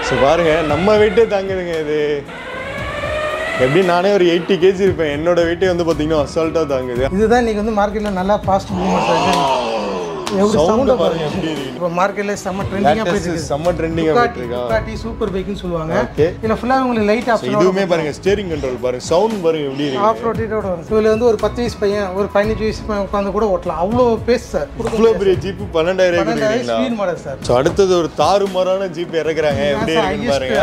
So பாருங்க நம்ம வெயிட்டே தாங்குதுங்க இது எப்படி நானே ஒரு எயிட்டி கேஜி இருப்பேன் என்னோட வெயிட்டே வந்து பார்த்தீங்கன்னா அசால்ட்டாக தாங்குது இதுதான் இன்னைக்கு வந்து மார்க்கெட்டில் நல்லா ஃபாஸ்ட் மூவ்மெண்ட் ஆகுது எப்படி Sound சவுண்ட் பாருங்க எப்படி இருக்கு. இப்போ மார்க்கெட்டில் செம்ம ட்ரெண்டிங்காக போயிட்டு Latest இருக்கு செம்ம ட்ரெண்டிங்காக Ducati, போயிட்டு இருக்கா Ducati சூப்பர் பைக்குன்னு சொல்லுவாங்க Okay. இதில் ஃபுல்லாக உங்களுக்கு லைட் So ஆப்ஷன் இதுவுமே பாருங்க ஸ்டேரிங் கண்ட்ரோல் பாருங்க சவுண்ட் பாருங்க எப்படி இருக்கு ஆஃப் ரோட்டோட வரும் இதில் வந்து ஒரு பத்து வயசு பையன் ஒரு பதினஞ்சு வயசு பையன் உட்காந்து கூட ஓட்டலாம் அவ்வளோ பேஸ் சார் இவ்வளோ பெரிய ஜீப்பு பன்னெண்டாயிரம் கொடுக்குறீங்களா ஸ்பீட் மாடல் சார் ஸோ அடுத்தது ஒரு தாறுமாறான ஜீப் இறக்குறாங்க எப்படி sir, இருக்குன்னு highest- பாருங்க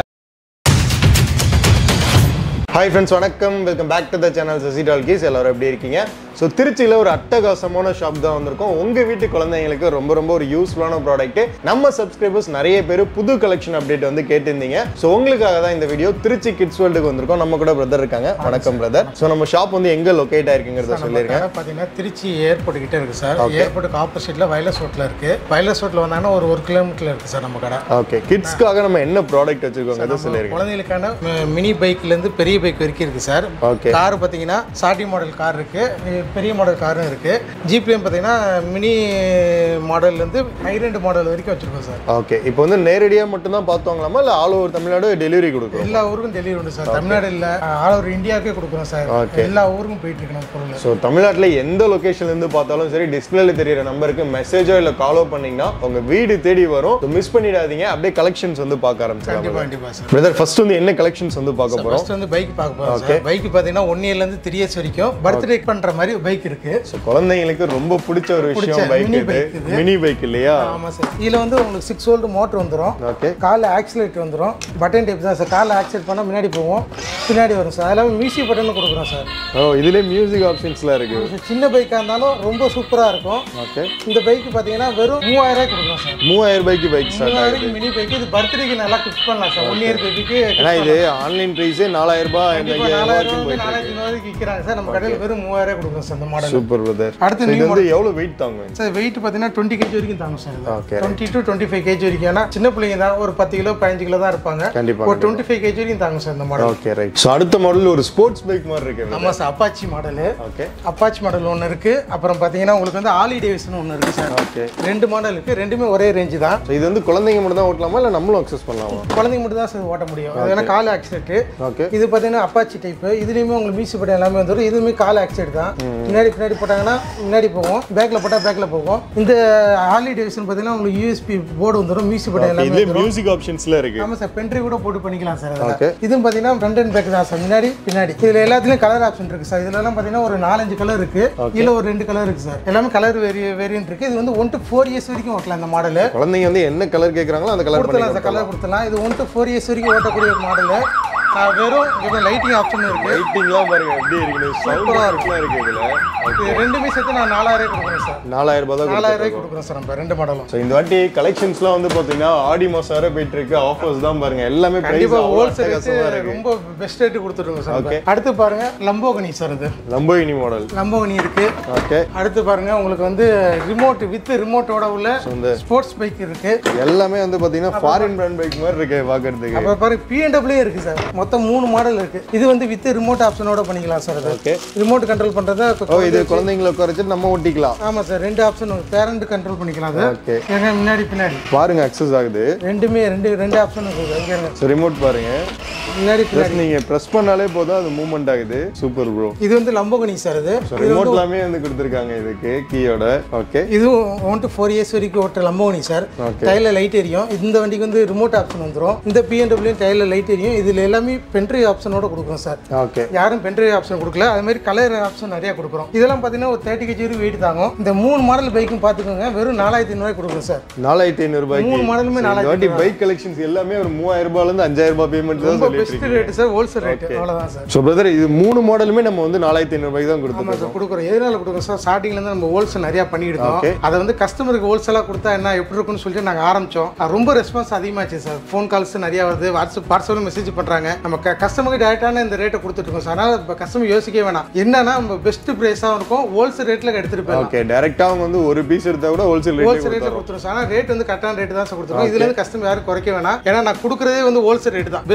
ஹாய் ஃப்ரெண்ட்ஸ் வணக்கம் welcome back to the channel Sasi Talkies எல்லாரும் எப்படி இருக்கீங்க ஸோ திருச்சியில் ஒரு அட்டகாசமான ஷாப் தான் வந்திருக்கோம் உங்கள் வீட்டு குழந்தைங்களுக்கு ரொம்ப ரொம்ப ஒரு யூஸ்ஃபுல்லான ப்ராடக்ட் நம்ம சப்ஸ்கிரைபர்ஸ் நிறைய பேர் புது கலெக்ஷன் அப்டேட் வந்து கேட்டிருந்தீங்க ஸோ உங்களுக்காக தான் இந்த வீடியோ திருச்சி கிட்ஸ் வேர்ல்டுக்கு வந்திருக்கோம் நம்ம கூட பிரதர் இருக்காங்க வணக்கம் பிரதர் ஸோ நம்ம ஷாப் வந்து எங்கே லொக்கேட் ஆயிருக்குங்கிறத சொல்லியிருக்கேன் கடை பார்த்தீங்கன்னா திருச்சி ஏர்போர்ட் கிட்ட இருக்கு சார் ஏர்போர்ட்டுக்கு ஆப்போசிட்ல வயலஸ் ரோட்ல இருக்கு வயலஸ் ரோட்ல வந்தாங்கன்னா ஒரு ஒரு கிலோமீட்டர்ல இருக்கு சார் நம்ம கடை ஓகே கிட்ஸ்க்காக நம்ம என்ன ப்ராடக்ட் வச்சிருக்கோங்க அதை சொல்லியிருக்கேன் குழந்தைகளுக்கான ம- மினி பைக்ல இருந்து பெரிய பைக் வரைக்கும் இருக்கு சார் ஓகே கார் பார்த்தீங்கன்னா சாட்டி மாடல் கார் இருக்கு இ- பெரிய மாடல் காரும் இருக்கு ஜிப்லேயும் பார்த்தீங்கன்னா மினி மாடல்ல இருந்து ஹைரண்ட் மாடல் வரைக்கும் வச்சிருக்கோம் சார் ஓகே இப்போ வந்து நேரடியாக மட்டும்தான் பார்த்துவாங்களாமா இல்லை ஆல் ஓவர் தமிழ்நாடு டெலிவரி கொடுக்குறோம் எல்லா ஊருக்கும் டெலிவரி உண்டு சார் தமிழ்நாடு இல்ல ஆல் ஓவர் இந்தியாவுக்கே கொடுக்குறோம் சார் Okay. எல்லா ஊருக்கும் போயிட்டு இருக்கு நம்ம பொருள் ஸோ தமிழ்நாட்டில் எந்த லொகேஷன்லேருந்து பார்த்தாலும் சரி டிஸ்பிளேல தெரியிற நம்பருக்கு மெசேஜோ இல்லை காலோ பண்ணீங்கன்னா உங்கள் வீடு தேடி வரும் மிஸ் பண்ணிடாதீங்க அப்படியே கலெக்ஷன்ஸ் வந்து பார்க்க ஆரம்பிச்சிடலாம் கண்டிப்பா கண்டிப்பா சார் பிரதர் ஃபர்ஸ்ட் வந்து என்ன கலெக்ஷன்ஸ் வந்து பார்க்க போகிறோம் ஃபர்ஸ்ட் வந்து பைக் பார்க்க போறோம் சார் பைக் பார்த்தீங்கன்னா ஒன் இயர்ல இருந்து த்ரீ இயர்ஸ் வரைக்கும் பர்த்டே பண்ற மாதிரி பைக் இருக்கு ஸோ குழந்தைங்களுக்கு ரொம்ப பிடிச்ச ஒரு விஷயம் பைக் mini இது bike இது. மினி பைக் இல்லையா ஆமா சார் இதுல வந்து உங்களுக்கு சிக்ஸ் வோல்ட் மோட்டர் வந்துரும் ஓகே காலில் ஆக்சிலேட்டர் வந்துரும் பட்டன் டைப் தான் சார் காலில் ஆக்சிலேட் பண்ணால் முன்னாடி போவோம் பின்னாடி வரும் சார் அதெல்லாம் மியூசிக் பட்டன் கொடுக்குறோம் சார் ஓ இதுலேயே மியூசிக் ஆப்ஷன்ஸ்லாம் இருக்கு இது சின்ன பைக்காக இருந்தாலும் ரொம்ப சூப்பராக இருக்கும் ஓகே இந்த பைக் பார்த்தீங்கன்னா வெறும் மூவாயிரம் ரூபாய் கொடுக்குறோம் சார் மூவாயிரம் ரூபாய்க்கு பைக் ஸ்டார்ட் ஆகுது மூவாயிரம் மினி பைக் இது பர்த்டேக்கு நல்லா கிஃப்ட் பண்ணலாம் சார் ஒன் இயர் பேபிக்கு ஏன்னா இது ஆன்லைன் ப்ரைஸே நாலாயிரம் ரூபாய் இந்த ஐயாயிரம் நாலாயிரம் ரூபாய்க்கு வந்து நாலாயிரத்தி ஐநூறுக்கு விற்கிறாங்க சார் நம்ம கடையில் வெறும் மூவாயிரம் ரூபாய் கொடுக்குறோம் சார் இந்த மாடல் சூப்பர் பிரதர் அடுத்து இது வந்து எவ்வளோ வெயிட் தாங்கும் சார் வெயிட் பார்த்தீங்கன்னா டுவெண்ட்டி கேஜி வரைக்கும் தாங்க sir okay twenty to twenty five KG வரைக்கும் ஏன்னா சின்ன பிள்ளைங்க தான் ஒரு பத்து கிலோ பதினஞ்சு கிலோ தான் இருப்பாங்க கண்டிப்பா ஒரு டுவெண்ட்டி ஃபைவ் கேஜி வரைக்கும் தாங்க சார் இந்த மாடல் ஓகே ரைட் ஸோ அடுத்த மாடல் ஒரு ஸ்போர்ட்ஸ் பைக் மாதிரி இருக்கு ஆமாம் sir Apache model okay Apache model ஒன்று இருக்கு அப்புறம் பார்த்தீங்கன்னா உங்களுக்கு வந்து ஆலி டேவிஸ்னு ஒன்று இருக்கு சார் ஓகே ரெண்டு மாடல் இருக்கு ரெண்டுமே ஒரே ரேஞ்சு தான் ஸோ இது வந்து குழந்தைங்க மட்டும் தான் ஓட்டலாமா இல்லை நம்மளும் அக்சஸ் பண்ணலாமா குழந்தைங்க மட்டும் தான் சார் ஓட்ட முடியும் அது ஏன்னா கால் ஆக்சிடென்ட் ஓகே இது பார்த்தீங்கன்னா அப்பாச்சி டைப்பு இதுலேயுமே உங்களுக்கு மியூசி பட்டன் எல்லாமே வந்துடும் இதுவுமே கால் ஆக்சிடென்ட் தான் முன்னாடி பின்னாடி போட்டாங்கன்னா முன்னாடி போகும் பேக்கில் போட்டால் பேக்கில் போகும் இந்த ஹார்லி டேவிசன் பார்த்தீங்கன்னா உங்களுக்கு யூஎஸ்பி போர்டு வந்துடும் மியூசி பட்டன் எல்லாமே இதுலேயே மியூசிக் ஆப்ஷன்ஸ்ல இருக்கு ஆமாம் சார் பென்ட்ரைவ் கூட போட்டு பண்ணிக்கலாம் சார் அதில் Okay. இதுவும் பார்த்தீங்கன்னா ஃப்ரண்ட் அண்ட் பேக் தான் சார் முன்னாடி பின்னாடி இதில் எல்லாத்துலேயும் கலர் ஆப்ஷன் இருக்கு சார் இதுலலாம் பார்த்தீங்கன்னா ஒரு நாலஞ்சு கலர் இருக்கு இதில் ஒரு ரெண்டு கலர் இருக்கு சார் எல்லாமே கலர் வேரி வேரியன்ட் இருக்கு இது வந்து ஒன் டு ஃபோர் இயர்ஸ் வரைக்கும் ஓட்டலாம் இந்த மாடல் குழந்தைங்க வந்து என்ன கலர் கேட்குறாங்களோ அந்த கலர் பண்ணி கொடுத்துலாம் சார் கலர் கொடுத்துலாம் இது ஒன் டு ஃபோர் இயர்ஸ் வரைக்கும் ஓட்டக்கூடிய ஒரு மாடல் வெறும் இது லைட்டிங் ஆப்ஷன் இருக்கு லைட்டிங்லாம் பாருங்க எப்படி இருக்குது சூப்பராக இருக்குலாம் இருக்கு இதில் இது ரெண்டுமே சேர்த்து நான் நாலாயிரம் கொடுக்குறேன் சார் நாலாயிரம் ரூபாய் தான் நாலாயிரம் ரூபாய்க்கு கொடுக்குறோம் சார் நம்ம ரெண்டு மாடலும் ஸோ இந்த வாட்டி கலெக்ஷன்ஸ்லாம் வந்து பார்த்தீங்கன்னா ஆடி மாதம் வரை போயிட்டு இருக்கு ஆஃபர்ஸ் தான் பாருங்க எல்லாமே ப்ரைஸ் கண்டிப்பா ஹோல்சேல் அட்டகாசமாக இருக்கு ரொம்ப பெஸ்ட் ரேட்டு கொடுத்துருங்க சார் அடுத்து பாருங்க லம்போகனி சார் இது லம்போயினி மாடல் லம்போகனி இருக்கு ஓகே அடுத்து பாருங்க உங்களுக்கு வந்து ரிமோட் வித் ரிமோட்டோட உள்ள இந்த ஸ்போர்ட்ஸ் பைக் இருக்கு எல்லாமே வந்து பார்த்தீங்கன்னா ஃபாரின் பிராண்ட் பைக் மாதிரி இருக்கு பார்க்கறதுக்கு அப்புறம் பாருங்க பிஎன்டபிள்யூ இருக்கு சார் மொத்தம் மூணு மாடல் இருக்கு இது வந்து வித் ரிமோட் ஆப்ஷனோட பண்ணிக்கலாம் சார் அது ஓகே ரிமோட் கண்ட்ரோல் பண்றதா ஓ இது குழந்தைங்களை குறைச்சிட்டு நம்ம ஓட்டிக்கலாம் ஆமா சார் ரெண்டு ஆப்ஷன் பேரண்ட் கண்ட்ரோல் பண்ணிக்கலாம் அது ஓகே ஏங்க முன்னாடி பின்னாடி பாருங்க அக்சஸ் ஆகுது ரெண்டுமே ரெண்டு ரெண்டு ஆப்ஷன் இருக்குது எங்க இருங்க ஸோ ரிமோட் பாருங்க முன்னாடி பின்னாடி ப்ளஸ் நீங்க ப்ரெஸ் பண்ணாலே போதும் அது மூவ்மெண்ட் ஆகுது சூப்பர் ப்ரோ இது வந்து லம்போகனி சார் இது ஸோ ரிமோட் எல்லாமே வந்து கொடுத்துருக்காங்க இதுக்கு கீயோட ஓகே இதுவும் ஒன் டு ஃபோர் இயர்ஸ் வரைக்கும் ஓட்டுற லம்போகனி சார் Okay. டயரில் லைட் எரியும் இந்த வண்டிக்கு வந்து ரிமோட் ஆப்ஷன் வந்துடும் இந்த பிஎன்டபிள்யூ டயரில் லைட் எரியும் இதில் எல்லாமே பென்ட்ரைவ் ஆப்ஷனோட கொடுக்குறோம் சார் ஓகே யாரும் பென்ட்ரைவ் ஆப்ஷன் கொடுக்கல அது மாதிரி கலர் ஆப்ஷன் நிறைய கொடுக்குறோம் இதெல்லாம் பார்த்தீங்கன்னா ஒரு தேர்ட்டி கேஜி வரைக்கும் வெயிட் தாங்கும் இந்த மூணு மாடல் பைக்கும் பார்த்துக்கோங்க வெறும் நாலாயிரத்தி ஐநூறுவாய் கொடுக்குறோம் சார் நாலாயிரத்தி ஐநூறு ரூபாய்க்கு மூணு மாடலுமே இந்த வாட்டி பைக் கலெக்ஷன்ஸ் எல்லாமே ஒரு மூவாயிரம் ரூபாயில இருந்து அஞ்சாயிரம் ரூபாய் பேமெண்ட் தான் ரொம்ப சொல்லிட்டு best rate sir wholesale rate அவ்வளோதான் சார் ஸோ பிரதர் இது மூணு மாடலுமே நம்ம வந்து நாலாயிரத்தி ஐநூறு ரூபாய்க்கு தான் ஆமாம் கொடுத்துருக்கோம் சார் கொடுக்குறோம் எதனால கொடுக்குறோம் சார் ஸ்டார்டிங்லேருந்து நம்ம ஹோல்சேல் நிறையா பண்ணியிருந்தோம் Okay. அதை வந்து கஸ்டமருக்கு ஹோல்சேலாக கொடுத்தா என்ன எப்படி இருக்கும்னு சொல்லிட்டு நாங்கள் ஆரம்பிச்சோம் அது ரொம்ப ரெஸ்பான்ஸ் அதிகமாச்சு சார் ஃபோன் கால்ஸ் நிறையா வருது வாட்ஸ்அப் வாட்ஸ்அப்பில் மெசேஜ் பண்ணுறாங்க நம்ம கஸ்டமருக்கு டேரெக்டான இந்த ரேட்டை கொடுத்துட்ருக்கோம் சார் அதனால் இப்போ கஸ்டமர் யோசிக்கவே வேணாம் என்னன்னா நம்ம பெஸ்ட் ப்ரைஸாகவும் இருக்கும் ஹோல்சேல் ரேட்டில் எடுத்துகிட்டு போயிடலாம் ஓகே டைரக்டா அவங்க வந்து ஒரு பீஸ் எடுத்தா கூட ஹோல்சேல் ரேட் ஹோல்சேல் ரேட்டில் கொடுத்துருவோம் சார் ஆனால் ரேட் வந்து கரெக்டான ரேட்டு தான் சார் கொடுத்துருக்கோம் இதுல இருந்து கஸ்டமர் யாரும் குறைக்க வேணாம் ஏன்னா நான் கொடுக்குறதே வந்து ஹோல்சேல் ரேட் தான் பெஸ்ட் ரேட்டா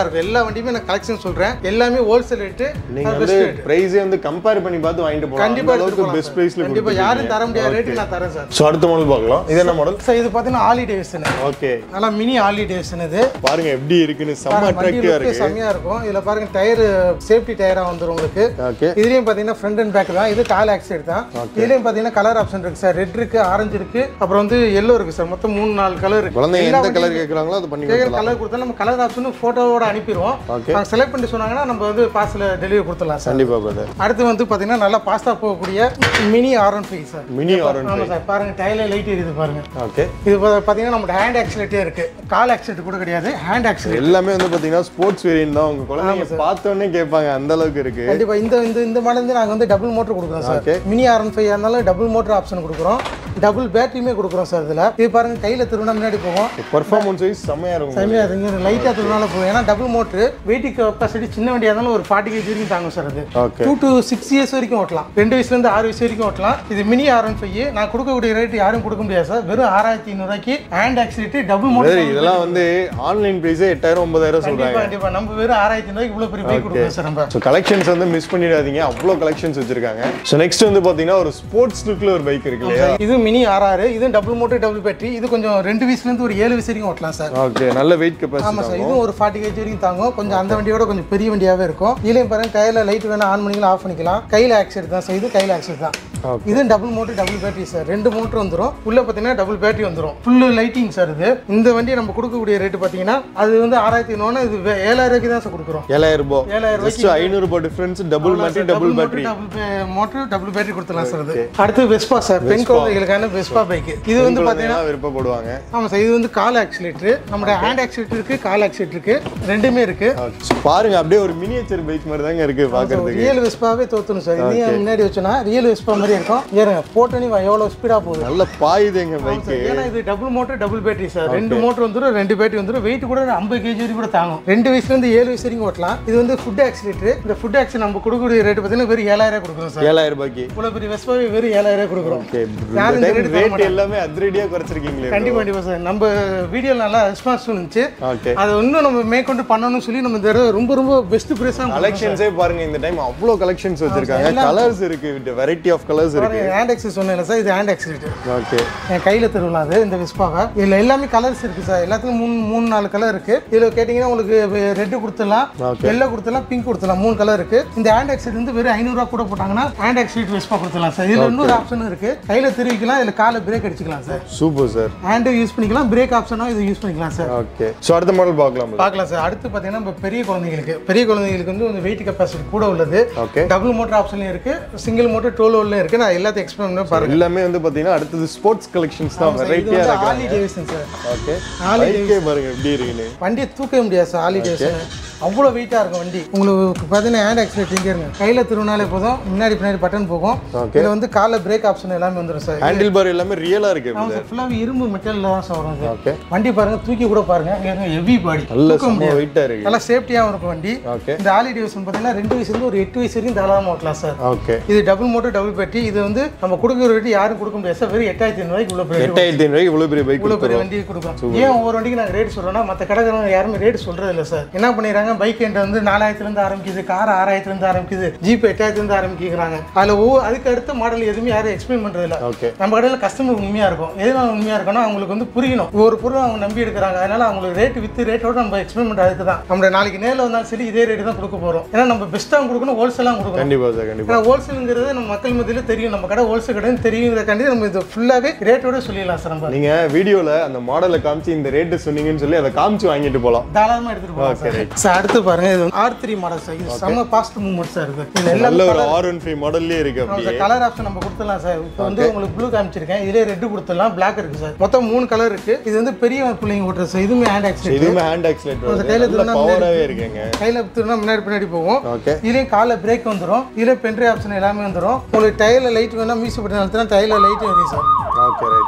இருக்கும் எல்லா வண்டியுமே நான் கலெக்ஷன் சொல்றேன் எல்லாமே ஹோல்சேல் ரேட்டு நீங்க வந்து பிரைஸே வந்து கம்பேர் பண்ணி பார்த்து வாங்கிட்டு போகலாம் கண்டிப்பா அந்த அளவுக்கு எடுத்துட்டு பெஸ்ட் பிரைஸ்ல கண்டிப்பா யாரும் தர முடியாத ரேட்டுக்கு நான் தரேன் சார் ஸோ அடுத்த மாடல் பார்க்கலாம் இது என்ன மாடல் சார் இது பார்த்தீங்கன்னா ஆலி டேவிசன் ஓகே நல்லா மினி ஆலி டேவிசன் இது பாருங்க எப்படி இருக்குன்னு செம்ம வண்டி அட்ராக்டிவா லுக்கே இருக்கு செம்மையா இருக்கும் இதுல பாருங்க டயர் சேஃப்டி டயரா வந்துரும் உங்களுக்கு ஓகே இதுலயும் பாத்தீங்கன்னா ஃப்ரண்ட் அண்ட் பேக் தான் இது கால் ஆக்சைடு தான் இதுலயும் பாத்தீங்கன்னா கலர் ஆப்ஷன் இருக்கு சார் ரெட் இருக்கு ஆரஞ்சு இருக்கு அப்புறம் வந்து எல்லோ இருக்கு சார் மொத்தம் மூணு நாலு கலர் இருக்கு குழந்தைங்க எல்லா எந்த கலர் கேட்குறாங்களோ அது பண்ணி கேட்குற கலர் கொடுத்தா நம்ம கலர் ஆப்ஷன் போட்டோவோட அனுப்பிடுவோம் Okay. அவங்க செலக்ட் பண்ணி சொன்னாங்கன்னா நம்ம வந்து பார்சல் டெலிவரி கொடுத்துடலாம் சார் கண்டிப்பா பிரதர் அடுத்து வந்து பாத்தீங்கன்னா நல்லா பாஸ்தா போகக்கூடிய mini R one five sir mini orange ஆமா சார் பாருங்க டயர்ல லைட் எரியுது பாருங்க ஓகே இது பா- பாத்தீங்கன்னா நம்ம ஹேண்ட் ஆக்சிலேட்டே இருக்கு கால் ஆக்சிலேட் கூட கிடையாது ஹேண்ட் ஆக்சிலேட் எல்லாமே வந்து பாத்தீங்கன்னா ஸ்போர்ட்ஸ் வேரியன்ட் தான் உங்க குழந்தைங்க பார்த்தோன்னே கேட்பாங்க அந்த அளவுக்கு இருக்கு கண்டிப்பா இந்த இந்த இந்த மாடல் வந்து நாங்க வந்து டபுள் மோட்டர் கொடுக்குறோம் sir Okay. Mini R one five இருந்தாலும் டபுள் மோட்டர் ஆப்ஷன் கொடுக்குறோம் டபுள் பேட்டரியுமே கொடுக்குறோம் சார் இதுல இது பாருங்க கையில திருவினா முன்னாடி போகும் பர்ஃபார்மன்ஸ் வைஸ் செம்மையா இருக்கும் செம்மையா இருக்கு லைட்டாக திருவினால போகும் ஏன்னா டபுள் மோட்டர் வெயிட்டிங் கெப்பாசிட்டி சின்ன வண்டியா இருந்தாலும் ஒரு ஃபார்ட்டி கேஜி வரைக்கும் தாங்கும் சார் அது okay two to six years வரைக்கும் ஓட்டலாம் ரெண்டு வயசுல இருந்து ஆறு வயசு வரைக்கும் ஓட்டலாம் இது மினி ஆர் ஒன் ஃபைவ் நான் கொடுக்கக்கூடிய ரேட் யாரும் கொடுக்க முடியாது சார் வெறும் ஆறாயிரத்தி ஐநூறுவாய்க்கு ஹேண்ட் ஆக்சிலேட்டு டபுள் மோட்டர் இதெல்லாம் வந்து ஆன்லைன் பிரைஸே எட்டாயிரம் ஒன்பதாயிரம் சொல்றாங்க கண்டிப்பா கண்டிப்பா நம்ம வெறும் ஆறாயிரத்தி ஐநூறுவாய்க்கு இவ்வளவு பெரிய பைக் கொடுக்குறோம் சார் நம்ம ஸோ கலெக்ஷன்ஸ் வந்து மிஸ் பண்ணிடாதீங்க அவ்வளோ கலெக்ஷன்ஸ் வச்சிருக்காங்க ஸோ நெக்ஸ்ட் வந்து பார்த்தீங்கன்னா ஒரு ஸ்போர்ட்ஸ் லுக்கில் ஒரு பைக் இருக்கு இல்லையா இது மினி ஆர்ஆர் இது டபுள் மோட்டர் டபுள் பேட்டரி இது கொஞ்சம் ரெண்டு வயசுல இருந்து ஒரு ஏழு வயசு வரைக்கும் ஓட்டலாம் சார் ஓகே நல்ல வெயிட் ஆமா கெப்பாசிட்டி சார் இதுவும் ஒரு ஃபார்ட்டி கேஜி வரைக்கும் தாங்கும் கொஞ்சம் அந்த வண்டியோட கொஞ்சம் பெரிய வண்டியாவே இருக்கும் இதுலயும் பாருங்க கையில லைட் வேணா ஆன் பண்ணிக்கலாம் ஆஃப் பண்ணிக்கலாம் கையில ஆக்சிட் தான் சார் இது கையில ஆக்சிட் தான் Okay. இது double motor double battery sir ரெண்டு மோட்டர் வந்துரும் உள்ள பாத்தீங்கன்னா டபுள் பேட்டரி வந்துரும் ஃபுல்லு லைட்டிங் சார் இது இந்த வண்டி நம்ம கொடுக்கக்கூடிய ரேட் பாத்தீங்கன்னா அது வந்து ஆறாயிரத்தி ஐநூறு இது வே- ஏழாயிரம் ரூபாய்க்கு தான் சார் கொடுக்குறோம் ஏழாயிரம் ரூபாய் ஏழாயிரம் ஜஸ்ட் ஐநூறு ரூபாய் difference double battery double battery double motor double battery கொடுத்துலாம் சார் அது அடுத்து வெஸ்பா சார் பெண் குழந்தைகளுக்கான வெஸ்பா பைக் இது வந்து பாத்தீங்கன்னா விருப்பப்படுவாங்க ஆமா சார் இது வந்து கால் ஆக்சிலேட்டர் நம்மளோட ஹேண்ட் ஆக்சிலேட்டர் இருக்கு கால் ஆக்சிலேட்டர் இருக்கு ரெண்டுமே இருக்கு So, பாருங்க அப்படியே ஒரு மினியேச்சர் பைக் மாதிரி தாங்க இருக்கு பாக்குறதுக்கு ரியல் வெஸ்பாவே தோத்தணும் சார் இதையும் முன்னாடி வச்சோன்னா ரியல் வெஸ்பா மாதிரி இருக்கும் ஏறுங்க போட்டோனி எவ்வளோ ஸ்பீடா போகுது நல்ல பாயுதுங்க பைக் ஏன்னா இது double motor double battery sir ரெண்டு மோட்டர் வந்துடும் ரெண்டு பேட்டரி வந்துடும் வெயிட் கூட ஐம்பது கேஜி வரைக்கும் கூட தாங்கும் ரெண்டு வயசுல இருந்து ஏழு வயசு வரைக்கும் ஓட்டலாம் இது வந்து ஃபுட் ஆக்சிலேட்டர் இந்த ஃபுட் ஆக்சி நம்ம கொடுக்கக்கூடிய ரேட் பார்த்தீங்கன்னா வெறும் ஏழாயிரம் கொடுக்குறோம் சார் ஏழாயிரம் ரூபாய்க்கு இவ்வளோ பெரிய வெஸ்பாவே வெறும் ஏழாயிரம் கொடுக்குறோம் ஓகே யாரும் இந்த rate தர ரேட் எல்லாமே அதிரடியா குறைச்சிருக்கீங்களே கண்டிப்பா கண்டிப்பா சார் நம்ம வீடியோ நல்லா ரெஸ்பான்ஸ் இருந்துச்சு ஓகே அதை இன்னும் நம்ம மேற்கொண்டு பண்ணணும்னு சொல்லி நம்ம இந்த தடவை ரொம்ப ரொம்ப பெஸ்ட் ப்ரைஸாக கலெக்ஷன்ஸே பாருங்க இந்த டைம் அவ்வளோ கலெக்ஷன்ஸ் வச்சிருக்காங்க கலர்ஸ் இருக்கு வெரைட்டி ஆஃப் கலர்ஸ் இருக்கு ஹேண்ட் ஆக்சிஸ் சொன்னேன் சார் இது ஹேண்ட் ஆக்சிலேட்டர் ஓகே என் கையில் திருவிழா அது இந்த விஸ்பாவை இதில் எல்லாமே கலர்ஸ் இருக்குது சார் எல்லாத்துக்கும் மூணு மூணு நாலு கலர் இருக்குது இதில் கேட்டிங்கன்னா உங்களுக்கு ரெட்டு கொடுத்துடலாம் Okay. எல்லோ கொடுத்துடலாம் பிங்க் கொடுத்துடலாம் மூணு கலர் இருக்குது இந்த ஹேண்ட் ஆக்சிட் வந்து வெறும் ஐநூறுரூவா கூட போட்டாங்கன்னா ஹேண்ட் ஆக்சிட் விஸ்பா கொடுத்துடலாம் சார் இதில் இன்னொரு ஆப்ஷன் இருக்குது கையில் திருவிக்கலாம் இதில் காலை பிரேக் அடிச்சுக்கலாம் சார் சூப்பர் சார் ஹேண்டும் யூஸ் பண்ணிக்கலாம் பிரேக் ஆப்ஷனும் இது யூஸ் பண்ணிக்கலாம் சார் ஓகே ஸோ அடுத்த மாடல் பார்க்கலாம் பார்க்கலாம் சார் அடுத்து பார்த்தீங்கன்னா நம்ம பெரிய குழந்தைங்களுக்கு பெரிய குழந்தைங்களுக்கு வந்து வந்து வெயிட் கெப்பாசிட்டி கூட உள்ளது ஓகே டபுள் மோட்டர் ஆப்ஷன்லையும் இருக்குது சிங்கிள் மோட்டர் டோல் ஓல்லையும் இருக்குது நான் எல்லாத்தையும் எக்ஸ்பிளைன் பண்ணி பாருங்க எல்லாமே வந்து பாத்தீங்கன்னா அடுத்தது ஸ்போர்ட்ஸ் கலெக்ஷன்ஸ் தான் இது வெரைட்டியா வந்து இருக்கு ஆலி டேவிசன் சார் ஓகே ஆலி பைக்கே பாருங்க எப்படி இருக்குன்னு வண்டியை தூக்கவே முடியாது சார் ஆலி டேவிசன் அவ்வளோ வெயிட்டாக இருக்கும் வண்டி உங்களுக்கு பார்த்தீங்கன்னா ஹேண்ட் ஆக்சிடென்ட் இங்கே இருங்க கையில் திருவினாலே போதும் முன்னாடி பின்னாடி பட்டன் போகும் Okay. இதில் வந்து காலைல பிரேக் ஆப்ஷன் எல்லாமே வந்துடும் சார் ஹேண்டில் பார் எல்லாமே ரியலா இருக்கு ஆமாம் சார் ஃபுல்லாகவே இரும்பு மெட்டலில் தான் சார் வரும் சார் ஓகே வண்டி பாருங்க தூக்கி கூட பாருங்க ஹெவி பாடி நல்ல செம்ம வெயிட்டா இருக்கு நல்லா சேஃப்டியாகவும் இருக்கும் வண்டி ஓகே இந்த ஆலி டேவிசன் பார்த்தீங்கன்னா ரெண்டு வயசுலேருந்து ஒரு எட்டு வயசு வரைக்கும் தாராளமாக ஓட்டலாம் சார் ஓகே இது டபுள் மோட்டர் டபுள் பேட்டி இது வந்து நம்ம கொடுக்குற ரேட்டு யாரும் கொடுக்க முடியாது சார் வெறும் எட்டாயிரத்தி ஐநூறுவாய்க்கு உள்ள போய் எட்டாயிரத்தி ஐநூறுக்கு இவ்வளவு பெரிய பைக் இவ்வளோ பெரிய வண்டி கொடுக்கும் ஏன் ஒவ்வொரு வண்டிக்கு நாங்கள் ரேட் சொல்கிறோம்னா மற்ற கடைக்காரங்க யாருமே ரேட் சொல்கிறது இல்லை சார் என்ன பண்ணிடுறாங்க பைக் என்கிட்ட வந்து நாலாயிரத்துலேருந்து ஆரம்பிக்குது கார் ஆறாயிரத்துலேருந்து ஆரம்பிக்குது ஜீப் எட்டாயிரத்துலேருந்து ஆரம்பிக்கிறாங்க அதில் ஒவ்வொரு அதுக்கு அடுத்த மாடல் எதுவுமே யாரும் எக்ஸ்பிளைன் பண்ணுறது இல்லை ஓகே நம்ம கடையில் கஸ்டமர் உண்மையாக இருக்கும் எதுனால உண்மையாக இருக்கணும் அவங்களுக்கு வந்து புரியணும் ஒரு பொருள் அவங்க நம்பி எடுக்கிறாங்க அதனால அவங்களுக்கு ரேட் வித்து ரேட்டோட நம்ம எக்ஸ்பிளைன் பண்ணுறது அதுக்கு தான் நம்ம நாளைக்கு நேரில் வந்தாலும் சரி இதே ரேட்டு தான் கொடுக்க போகிறோம் ஏன்னா நம்ம பெஸ்ட்டாக கொடுக்கணும் ஹோல்சேலாக கொடுக்கணும் கண்டிப்பா சார் கண்டிப்பா ஏன்னா ஹோல்சேலுங்கிறது நம்ம மக்கள் மத்தியில் தெரியும் நம்ம கடை ஹோல்சேல் கடைன்னு தெரியுங்கிறக்காண்டி நம்ம இது ஃபுல்லாகவே ரேட்டோட சொல்லிடலாம் சார் நம்ம நீங்க வீடியோல அந்த மாடலை காமிச்சு இந்த ரேட்டு சொன்னீங்கன்னு சொல்லி அதை காமிச்சு வாங்கிட்டு போலாம் தாராளமாக எடுத்துகிட்டு போகலாம் சார் சார் அடுத்து பாருங்க இது ஆர் த்ரீ மாடல் சார் இது செம்ம ஃபாஸ்ட் மூவ்மெண்ட் சார் இது இதில் எல்லாமே நல்ல ஒரு ஆர் ஒன் ஃபைவ் மாடல்லே இருக்கு அப்படியே கலர் ஆப்ஷன் நம்ம கொடுத்துடலாம் சார் இப்போ வந்து உங்களுக்கு ப்ளூ காமிச்சிருக்கேன் இதுலேயே ரெட் கொடுத்துடலாம் பிளாக் இருக்கு சார் மொத்தம் மூணு கலர் இருக்கு இது வந்து பெரிய பிள்ளைங்க ஓட்டுற சார் இதுவுமே ஹேண்ட் ஆக்சிடென்ட் இதுவுமே ஹேண்ட் ஆக்சிலேட் கையில வருது நல்ல திருடினா பவராகவே இருக்குங்க கையில் திருனா முன்னாடி பின்னாடி போகும் ஓகே இதுலேயும் காலைல பிரேக் வந்துடும் இதுலேயும் பென்ட்ரி ஆப்ஷன் எல்லாமே வந்துடும் உங்களுக்கு டயரில் லைட் வேணால் மியூசிக் பட்டன் அழுத்தினா டயரில் லைட் எரியும் சார் ஓகே ரைட்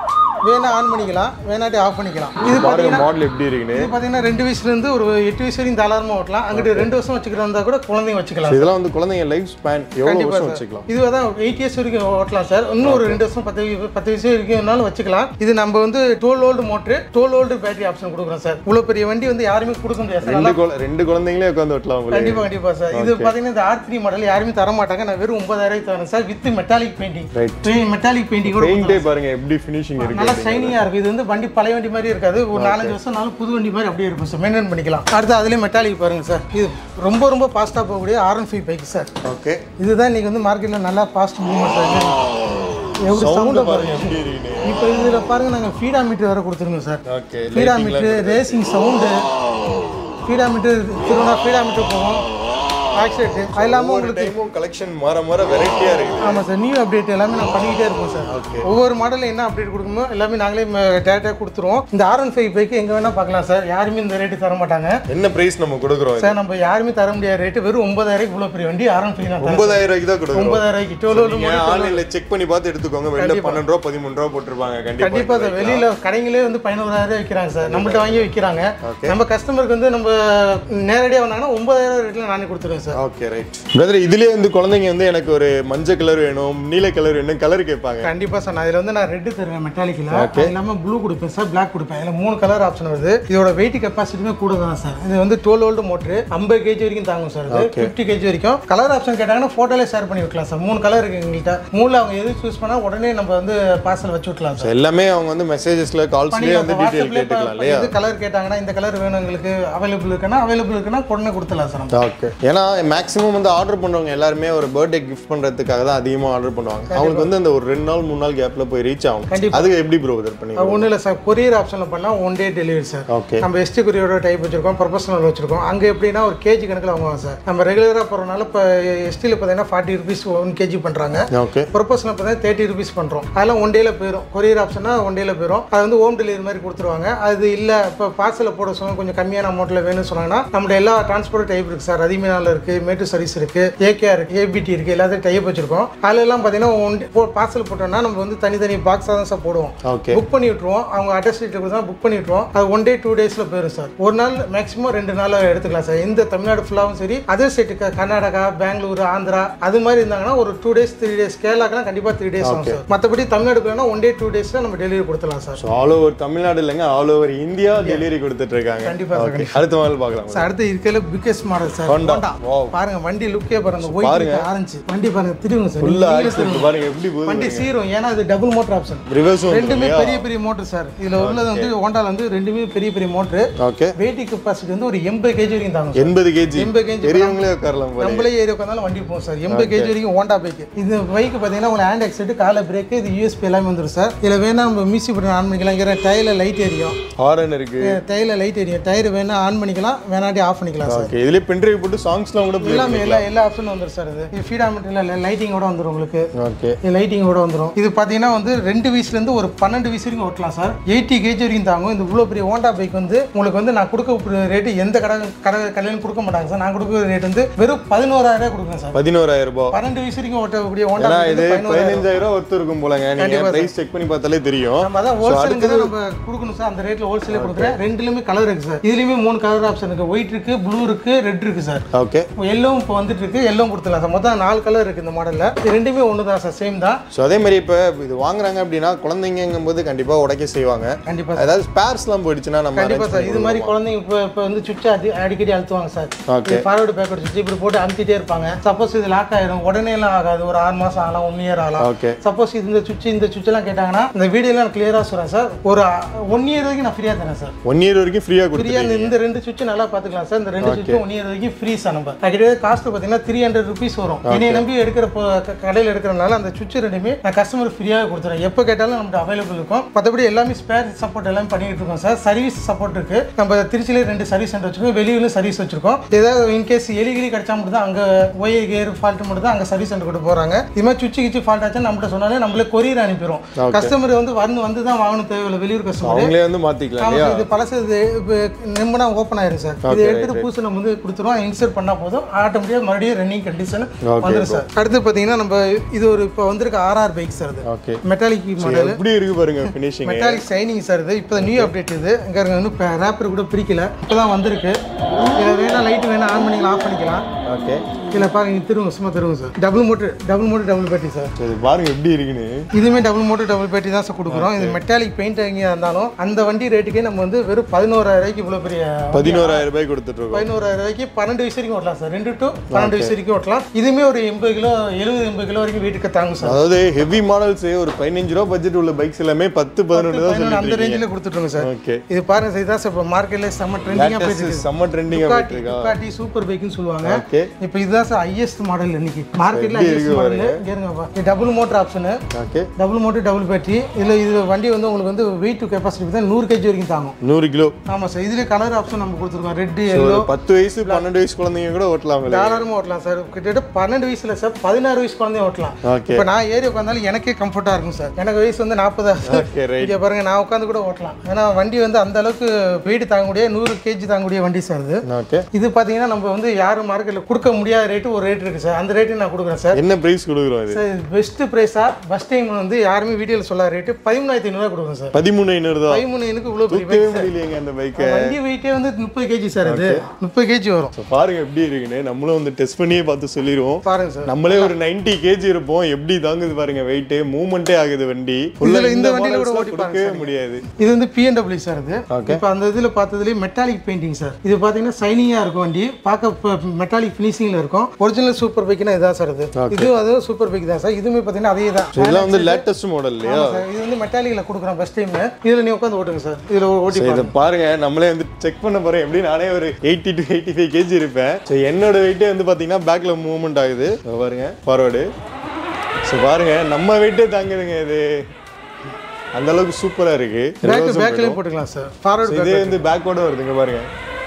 வேணா ஆன் பண்ணிக்கலாம் வேணாட்டி ஆஃப் பண்ணிக்கலாம் இது பாருங்க பார்த்தீங்கன்னா மாடல் எப்படி இருக்குன்னு இது பார்த்தீங்கன்னா ரெண்டு வயசுலேருந்து ஒரு எட்டு வயசு வரைக்கும் தாராளமாக ஓட்டலாம் அங்கிட்டு ரெண்டு வருஷம் வச்சுக்கிறதா கூட குழந்தைங்க வச்சுக்கலாம் இதெல்லாம் வந்து குழந்தைங்க லைஃப் ஸ்பேன் எவ்வளவு கண்டிப்பா வருஷம் சார். வச்சுக்கலாம் இது தான் எயிட் இயர்ஸ் வரைக்கும் ஓட்டலாம் சார் இன்னும் ஒரு ரெண்டு வருஷம் பத்து வயசு- பத்து வயசு வரைக்கும்னாலும் வச்சுக்கலாம் இது நம்ம வந்து twelve volt motor twelve volt battery option கொடுக்குறோம் சார் இவ்வளோ பெரிய வண்டி வந்து யாருமே கொடுக்க முடியாது சார் ரெண்டு குழ- ரெண்டு குழந்தைங்களே உட்காந்து ஓட்டலாம் உங்களுக்கு கண்டிப்பா கண்டிப்பா சார் இது பாத்தீங்கன்னா இந்த ஆர் த்ரீ மாடல் யாருமே தர மாட்டாங்க நான் வெறும் ஒன்பதாயிரம் தரேன் sir with metallic painting Right. Metallic painting கூட பெயிண்டே பாருங்க எப்படி ஃபினிஷிங் இருக்கு நல்லா ஷைனிங்கா இருக்கும் இது வந்து வண்டி பழைய வண்டி மாதிரி இருக்காது ஒரு நாலஞ்சு வருஷம் நாளும் புது வண்டி மாதிரி அப்படியே இருக்கும் சார் மெயின்டைன் பண்ணிக்கலாம் அடுத்து அதுலேயே மெட்டாலிக் பாருங்க சார் இது ரொம்ப ரொம்ப ஃபாஸ்ட்டாக போகக்கூடிய R one five bike sir okay இதுதான் இன்னைக்கு வந்து மார்க்கெட்டில் நல்லா ஃபாஸ்ட் மூவ்மெண்ட் சார் எவ்வளோ சவுண்ட் சவுண்டை பாருங்க பாருங்க எப்படி இருக்குன்னு இப்போ இதில் பாருங்க நாங்கள் ஃபீடா மீட்டர் வேறு கொடுத்துருங்க சார் ஓகே ஃபீடா மீட்ரு ரேசிங் சவுண்டு ஃபீடா மீட்டர் திருவண்ணா ஃபீடா மீட்டர் போகும் ஆக்சிடென்ட் அது இல்லாமல் ஒவ்வொரு டைமும் கலெக்ஷன் மாற மாற வெரைட்டியா இருக்கு ஆமாம் சார் நியூ அப்டேட் எல்லாமே நான் பண்ணிக்கிட்டே இருப்போம் சார் ஒவ்வொரு மாடலில் என்ன அப்டேட் கொடுக்கணுமோ எல்லாமே நாங்களே டேரெக்டாக கொடுத்துருவோம் இந்த ஆர் ஒன் ஃபைவ் பைக்கு எங்கே வேணால் பார்க்கலாம் சார் யாருமே இந்த ரேட்டு தர மாட்டாங்க என்ன பிரைஸ் நம்ம கொடுக்குறோம் சார் நம்ம யாருமே தர முடியாத ரேட்டு வெறும் ஒன்பதாயிரம் இவ்வளோ பெரிய வண்டி ஆர் ஒன் ஃபைவ் நான் தரேன். ஒன்பதாயிரம் ரூபாய்க்கு தான் கொடுக்குறோம் ஒன்பதாயிரம் ரூபாய்க்கு டுவெல் நீங்க ஆன்லைன்ல செக் பண்ணி பார்த்து எடுத்துக்கோங்க வெளில பன்னெண்டு ரூபா பதிமூணு ரூபா போட்டிருப்பாங்க கண்டிப்பா கண்டிப்பா சார் வெளியில கடைங்களே வந்து பதினோராயிரம் விற்கிறாங்க சார் நம்மள்ட்ட வாங்கி விற்கிறாங்க நம்ம கஸ்டமருக்கு வந்து நம்ம நேரடியாக வந்தாங்கன்னா ஒன்பதாயிரம் ரேட்ல நானே கொடுத்துருவேன் சார் ஓகே ரைட் பிரதர் இதுலயே வந்து குழந்தைங்க வந்து எனக்கு ஒரு மஞ்சள் கலர் வேணும் நீல கலர் வேணும் கலர் கேட்பாங்க கண்டிப்பா சார் நான் இதுல வந்து நான் ரெட் தருவேன் மெட்டாலிக்கில் அது இல்லாம ப்ளூ கொடுப்பேன் சார் பிளாக் கொடுப்பேன் இதுல மூணு கலர் ஆப்ஷன் வருது இதோட வெயிட் கெப்பாசிட்டியுமே கூட தான் சார் இது வந்து டுவெல் ஓல்டு மோட்ரு ஐம்பது கேஜி வரைக்கும் தாங்கும் சார் இது ஃபிஃப்டி கேஜி வரைக்கும் கலர் ஆப்ஷன் கேட்டாங்கன்னா ஃபோட்டோலே ஷேர் பண்ணி வைக்கலாம் சார் மூணு கலர் இருக்கு எங்கள்கிட்ட மூணுல அவங்க எது சூஸ் பண்ணா உடனே நம்ம வந்து பார்சல் வச்சு விட்லாம் சார் எல்லாமே அவங்க வந்து மெசேஜஸ்ல கால்ஸ்லயே வந்து டீடைல் கேட்டுக்கலாம் இல்லையா இது கலர் கேட்டாங்கன்னா இந்த கலர் வேணும் எங்களுக்கு அவைலபிள் இருக்குன்னா அவைலபிள் இருக்குன்னா உடனே கொடுத்துடலாம் சார் நம்ம ஓகே ஏன்னா மேக்ஸிமம் வந்து ஆர்டர் பண்றவங்க எல்லாருமே ஒரு பர்த்டே கிஃப்ட் பண்றதுக்காக தான் அதிகமா ஆர்டர் பண்ணுவாங்க அவங்களுக்கு வந்து அந்த ஒரு ரெண்டு நாள் மூணு நாள் கேப்ல போய் ரீச் ஆகும் கண்டிப்பா. அதுக்கு எப்படி ப்ரோ இது பண்ணி ஒன்றும் இல்லை சார் கொரியர் ஆப்ஷனில் பண்ணால் one day delivery sir okay நம்ம எஸ்டி கொரியரோட டைப் வச்சிருக்கோம் ப்ரொஃபஷனல் வச்சிருக்கோம் அங்கே எப்படின்னா ஒரு கேஜி கணக்கில் வாங்குவாங்க சார் நம்ம ரெகுலராக போகிறனால இப்போ எஸ்டியில் பார்த்தீங்கன்னா ஃபார்ட்டி ருபீஸ் ஒன் கேஜி பண்ணுறாங்க ஓகே ப்ரொஃபஷனல் பார்த்தீங்கன்னா தேர்ட்டி ருபீஸ் பண்ணுறோம் அதெல்லாம் ஒன் டேல போயிடும் கொரியர் ஆப்ஷனா ஒன் டேல போயிடும் அது வந்து ஹோம் டெலிவரி மாதிரி கொடுத்துருவாங்க அது இல்லை இப்போ பார்சலில் போட சொன்னா கொஞ்சம் கம்மியான அமௌண்ட்டில் வேணும்னு சொன்னாங்கன்னா நம்மளோட எல்லா டிரான்ஸ்போர்ட் டைப் இருக்குது சார் அதிமீனால இருக்குது மேட்டு சர்வீஸ் இருக்குது ஏகேஆர் இருக்குது ஏபிடி இருக்குது எல்லாத்தையும் டைப் வச்சிருக்கோம் அதுல எல்லாம் பார்த்தீங்கன்னா ஒன் பார்சல் போட்டோம்னா நம்ம வந்து தனித்தனி பாக்ஸாக தான் சார் போடுவோம் ஓகே புக் பண்ணி விட்ருவோம் அவங்க அட்ரஸ் டீட்டெயில் கொடுத்தா புக் பண்ணி விட்ருவோம் அது ஒன் டே டூ டேஸில் போயிடும் சார் ஒரு நாள் மேக்ஸிமம் ரெண்டு நாள் எடுத்துக்கலாம் சார் இந்த தமிழ்நாடு ஃபுல்லாகவும் சரி அதர் ஸ்டேட்டுக்கு கர்நாடகா பெங்களூர் ஆந்திரா அது மாதிரி இருந்தாங்கன்னா ஒரு டூ டேஸ் த்ரீ டேஸ் கேரளாக்கெல்லாம் கண்டிப்பாக த்ரீ டேஸ் ஆகும் சார் மற்றபடி தமிழ்நாடுக்குள்ளனா ஒன் டே டூ டேஸில் நம்ம டெலிவரி கொடுத்துலாம் sir so all over Tamil Nadu இல்லைங்க ஆல் ஓவர் இந்தியா டெலிவரி கொடுத்துட்டு இருக்காங்க கண்டிப்பா சார், ஓகே அடுத்த மாடல் பார்க்கலாம் சார் அடுத்து இருக்கிற biggest model sir Honda. Honda. Wow. பாருங்க வண்டி லுக்கே பாருங்க ஒயிட் ஆரஞ்சு வண்டி பாருங்க திருவுங்க சார் ஃபுல்லா நீங்க ஆக்சிடென்ட் பாருங்க எப்படி போகுது வண்டி சீரும் ஏன்னா அது டபுள் மோட்டர் ஆப்ஷன் ரிவர்ஸும் ரெண்டுமே பெரிய பெரிய மோட்டர் சார் இதுல உள்ளது வந்து ஹோண்டால வந்து ரெண்டுமே பெரிய பெரிய மோட்டர் ஓகே வெயிட் கெப்பாசிட்டி வந்து ஒரு எண்பது கேஜி வரைக்கும் தாங்க சார் எண்பது கேஜி எண்பது கேஜி பெரியவங்களே உட்காரலாம் பாருங்க நம்மளே ஏறி உட்காந்தாலும் வண்டி போகும் சார் எண்பது கேஜி வரைக்கும் ஹோண்டா பைக் இது பைக் பார்த்தீங்கன்னா உங்களுக்கு ஹேண்ட் எக்ஸைட் கால பிரேக் இது யூஎஸ்பி எல்லாமே வந்துடும் சார் இதில் வேணா நம்ம மியூசிக் பட்டன் ஆன் பண்ணிக்கலாம் இங்கே டயரில் லைட் எரியும் ஹாரன் இருக்கு டயரில் லைட் எரியும் டயர் வேணா ஆன் பண்ணிக்கலாம் வேணாட்டி ஆஃப் பண்ணிக்கலாம் சார் ஓகே இதுலயே பென்ட்ரைவ் போட்டு சாங்ஸ்லாம் கூட play எல்லாமே எல்லா எல்லா ஆப்ஷனும் வந்துடும் சார் இது இது ஃபீடாமீட்டரில் லைட்டிங்கோட வந்துடும் உங்களுக்கு ஓகே இது லைட்டிங்கோட வந்துடும் இது பார்த்தீங்கன்னா வந்து ரெண்டு வயசுலேருந்து ஒரு பன்னெண்டு வயசு வரைக்கும் ஓட்டலாம் சார் எயிட்டி கேஜி வரைக்கும் தாங்கும் இந்த இவ்வளோ பெரிய ஹோண்டா பைக் வந்து உங்களுக்கு வந்து நான் கொடுக்க ரேட்டு எந்த கடை கடை கடையிலும் கொடுக்க மாட்டாங்க சார் நான் கொடுக்குற ரேட் வந்து வெறும் பதினோராயிரம் கொடுக்குறேன் சார் பதினோராயிரம் ரூபாய் பன்னெண்டு வயசு வரைக்கும் ஓட்டக்கூடிய ஹோண்டா ஏன்னா பைக் இது வந்து பதினோராயிரம் பதினஞ்சாயிரம் ரூபாய் ஒத்து இருக்கும் போலங்க நீங்க பிரைஸ் செக் பண்ணி பார்த்தாலே தெரியும் நம்ம அதான் ஹோல்சேலுங்கிறது நம்ம கொடுக்கணும் சார் அந்த ரேட்ல ஹோல்சேலே கொடுக்குறேன் ரெண்டுலயுமே கலர் இருக்கு சார் இதுலயுமே மூணு கலர் ஆப்ஷன் இருக்கு ஒயிட் இருக்கு ப்ளூ இருக்கு ரெட் இருக்கு சார் ஓகே எல்லோவும் இப்போ வந்துட்டு இருக்கு எல்லோவும் கொடுத்துலாம் சார் மொத்தம் நாலு கலர் இருக்கு இந்த மாடல்ல இது ரெண்டுமே ஒன்று தான் சார் சேம் தான் ஸோ அதே மாதிரி இப்போ இது வாங்குறாங்க அப்படின்னா குழந்தைங்கும் போது கண்டிப்பா உடைக்க செய்வாங்க கண்டிப்பா அதாவது ஸ்பேர்ஸ்லாம் போயிடுச்சுன்னா நம்ம கண்டிப்பா arrange சார் இது மாதிரி குழந்தைங்க இப்போ இப்போ வந்து சுவிட்ச் அடி அடிக்கடி அழுத்துவாங்க சார் Okay. ஃபார்வர்டு பேக்வர்டு சுவிட்ச் இப்படி போட்டு அமுத்திட்டே இருப்பாங்க சப்போஸ் இது லாக் ஆயிடும் உடனே எல்லாம் ஆகாது ஒரு ஆறு மாசம் ஆகலாம் ஒன் இயர் ஆகலாம் ஓகே சப்போஸ் இது இந்த சுவிட்ச் இந்த சுவிட்ச் எல்லாம் கேட்டாங்கன்னா இந்த வீடியோலாம் நான் கிளியரா சொல்றேன் சார் ஒரு ஒன் இயர் வரைக்கும் நான் ஃப்ரீயா தரேன் சார் ஒன் இயர் வரைக்கும் ஃப்ரீயா ஃப்ரீயா கொடுத்துருக்கீங்க இந்த இந்த ரெண்டு சுவிட்ச் நல்லா பாத்துக்கலாம் சார் இந்த ரெண்டு சுவிட்சும் ஒன் இயர் வரைக்கும் ஃப்ரீ சார் நம்ம கிட்டத்தட்ட காஸ்ட் பார்த்தீங்கன்னா த்ரீ ஹண்ட்ரட் ருபீஸ் வரும் என்னைய நம்பி எடுக்கிற பொ- க- கடையில் எடுக்கிறனால அந்த சுவிட்ச் ரெண்டுமே நான் கஸ்டமர் ஃப்ரீயாக கொடுத்துறேன் எப்போ கேட்டாலும் நம்மகிட்ட அவைலபிள் இருக்கும் மற்றபடி எல்லாமே ஸ்பேர் சப்போர்ட் எல்லாமே பண்ணிட்டு இருக்கோம் சார் சர்வீஸ் சப்போர்ட் இருக்கு நம்ம திருச்சியிலே ரெண்டு சர்வீஸ் சென்டர் வச்சிருக்கோம் வெளியூர்ல சர்வீஸ் வச்சிருக்கோம் ஏதாவது இன்கேஸ் எலிகிரி கிடைச்சா மட்டும் தான் அங்கே ஒய் கேர் ஃபால்ட் மட்டும் தான் அங்கே சர்வீஸ் சென்டர் கொண்டு போறாங்க இது மாதிரி சுவிட்ச் கிச்சு ஃபால்ட் ஆச்சுன்னா நம்மகிட்ட சொன்னாலே நம்மளே கொரியர் அனுப்பிடுவோம் கஸ்டமர் வந்து வந்து வந்து தான் வாங்கணும் தேவையில்லை வெளியூர் கஸ்டமர் அவங்களே வந்து மாத்திக்கலாம் ஆமா இல்லையா சார், இது பழசு இது இப்போ நிம்மனா ஓப்பன் ஆயிரும் சார் இது எடுத்துட்டு புதுசு நம்ம வந்து கொடுத்துருவோம் இன்சர்ட் பண்ணா போதும் ஆட்டோமேட்டிக்காக மறுபடியும் ரன்னிங் கண்டிஷன் Okay, வந்துடும் சார் அடுத்து பார்த்தீங்கன்னா நம்ம இது ஒரு இப்போ வந்திருக்க ஆர்ஆர் பைக் சார் இது ஓகே மெட்டாலிக் மாடல் எப்படி இருக்கு பாருங்க ஃபினிஷிங் மெட்டாலிக் ஷைனிங் சார் இது இப்போ நியூ அப்டேட் இது இங்கே இருங்க இன்னும் ரேப்பர் கூட பிரிக்கல இப்போ தான் வந்திருக்கு இதில் வேணா லைட் வேணா ஆன் பண்ணிக்கலாம் ஆஃப் பண்ணிக்கலாம் ஓகே இதில் பாருங்க இங்க திரும்ப சும்மா திரும்ப sir double motor double motor double battery sir இது பாருங்க எப்படி இருக்குன்னு இதுவுமே டபுள் மோட்டர் டபுள் பேட்டரி தான் சார் கொடுக்குறோம் இது மெட்டாலிக் பெயிண்ட் எங்கே இருந்தாலும் அந்த வண்டி ரேட்டுக்கே நம்ம வந்து வெறும் பதினோராயிரம் ரூபாய்க்கு இவ்வளோ பெரிய பதினோராயிரம் ரூபாய் கொடுத்துட்டு இருக்கோம் பதினோராயிரம் ரூபாய்க்கு பன்னெண்டு வயசு வரைக்கும் ஓட்டலாம் சார் ரெண்டு டு பன்னெண்டு வயசு வரைக்கும் ஓட்டலாம் இதுவுமே ஒரு எண்பது கிலோ எழுபது எண்பது கிலோ வரைக்கும் வீட்டுக்கு தாங்கும் சார் அதாவது ஹெவி மாடல்ஸ் ஒரு பதினஞ்சு ரூபா பட்ஜெட் உள்ள பைக்ஸ் எல்லாமே பத்து பதினொன்று தான் பதினொன்று அந்த சொல்லிட்டு ரேஞ்சில் கொடுத்துட்ருங்க சார் ஓகே இது பாருங்க சார் இதான் சார் இப்போ மார்க்கெட்டில் செம்ம ட்ரெண்டிங்காக போயிட்டு இருக்கு செம்ம ட்ரெண்டிங்காக போயிட்டு இருக்கா டுக்காட்டி சூப்பர் பைக்னு சொல்லுவாங்க ஓகே இப்போ இதுதான் சார் ஹையஸ்ட் மாடல் இன்னைக்கு மார்க்கெட்டில் ஹையஸ்ட் மாடல் இருங்கப்பா இது double motor option okay double motor double battery இதில் இது வண்டி வந்து உங்களுக்கு வந்து வெயிட் டு கெப்பாசிட்டி தான் நூறு கேஜி வரைக்கும் தாங்கும் நூறு கிலோ ஆமாம் சார் இதுலேயே கலர் ஆப்ஷன் நம்ம கொடுத்துருக்கோம் ரெட் ஒரு எல்லோ பத்து வயசு பன்னெண்டு வயசு குழந்தைங்க கூட ஓட்டலாம் தாராளமாக ஓட்டலாம் சார் கிட்டத்தட்ட பன்னெண்டு வயசுல சார் பதினாறு வயசு குழந்தைய ஓட்டலாம் ஓகே இப்போ நான் ஏறி உட்காந்தாலும் எனக்கே கம்ஃபர்ட்டாக இருக்கும் சார் எனக்கு வயசு வந்து நாற்பதா ஓகே ரைட் இங்கே பாருங்க நான் உட்காந்து கூட ஓட்டலாம் ஏன்னா வண்டி வந்து அந்த அளவுக்கு வெயிட் தாங்கக்கூடிய நூறு கேஜி தாங்கக்கூடிய வண்டி சார் இது ஓகே இது பார்த்தீங்கன்னா நம்ம வந்து யாரும் மார்க்கெட்டில் கொடுக்க முடியாத ரேட்டு ஒரு ரேட் இருக்குது சார் அந்த ரேட்டு நான் கொடுக்குறேன் சார் என்ன பிரைஸ் கொடுக்குறோம் இது சார் பெஸ்ட் ப்ரைஸாக ஃபஸ்ட் டைம் வந்து யாருமே வீடியோவில் சொல்லாத ரேட்டு பதிமூணாயிரத்தி ஐநூறுவா கொடுக்குறேன் சார் பதிமூணு ஐநூறு தான் பதிமூணு எனக்கு இவ்வளோ பெரிய தூக்கவே முடியலையேங்க அந்த பைக்கை வண்டி வெயிட்டே வந்து முப்பது கேஜி சார் இது முப்பது கேஜி வரும் பாருங்க எப்படி இருக்குன்னு நம்மளும் வந்து டெஸ்ட் பண்ணியே பார்த்து சொல்லிடுவோம் பாருங்க சார் நம்மளே ஒரு 90 கேஜி இருப்போம் எப்படி தாங்குது பாருங்க வெயிட் மூவ்மெண்ட்டே ஆகுது வண்டி இதுல Full-ஆ இந்த இந்த வண்டியில கூட models-லாம் ஓட்டி கொடுக்கவே முடியாது இது வந்து பிஎன்டபிள்யூ சார் இது Okay. இப்போ அந்த இதில் பார்த்ததுலேயே மெட்டாலிக் பெயிண்டிங் சார் இது பார்த்தீங்கன்னா சைனிங்காக இருக்கும் வண்டி பார்க்க மெட்டாலிக் ஃபினிஷிங்கில் இருக்கும் ஒரிஜினல் சூப்பர் பைக்னா இதுதான் சார் இது இதுவும் அதுவும் சூப்பர் பைக் தான் சார் இதுவுமே பார்த்தீங்கன்னா அதே தான் இதெல்லாம் வந்து லேட்டஸ்ட் மாடல் இல்லையா ஆமா சார் இது வந்து மெட்டாலிக்கில் கொடுக்குறோம் ஃபஸ்ட் டைம் இதில் நீ உட்காந்து ஓட்டுங்க சார் இதில் ஓட்டி சரி, இதை பாருங்க நம்மளே வந்து செக் பண்ண போறோம் எப்படி நானே ஒரு eighty to eighty five KG இருப்பேன் ஸோ என்னோட வெயிட்டே வந்து பார்த்தீங்கன்னா பேக்ல மூவ்மெண்ட் ஆகுது இதோ பாருங்க ஃபார்வர்டு ஸோ பாருங்க நம்ம வெயிட்டே தாங்குதுங்க இது அந்த அளவுக்கு சூப்பரா இருக்கு பேக் பேக்லேயும் போட்டுக்கலாம் சார் ஃபார்வர்டு இதே வந்து பேக்கோட வருதுங்க பாருங்க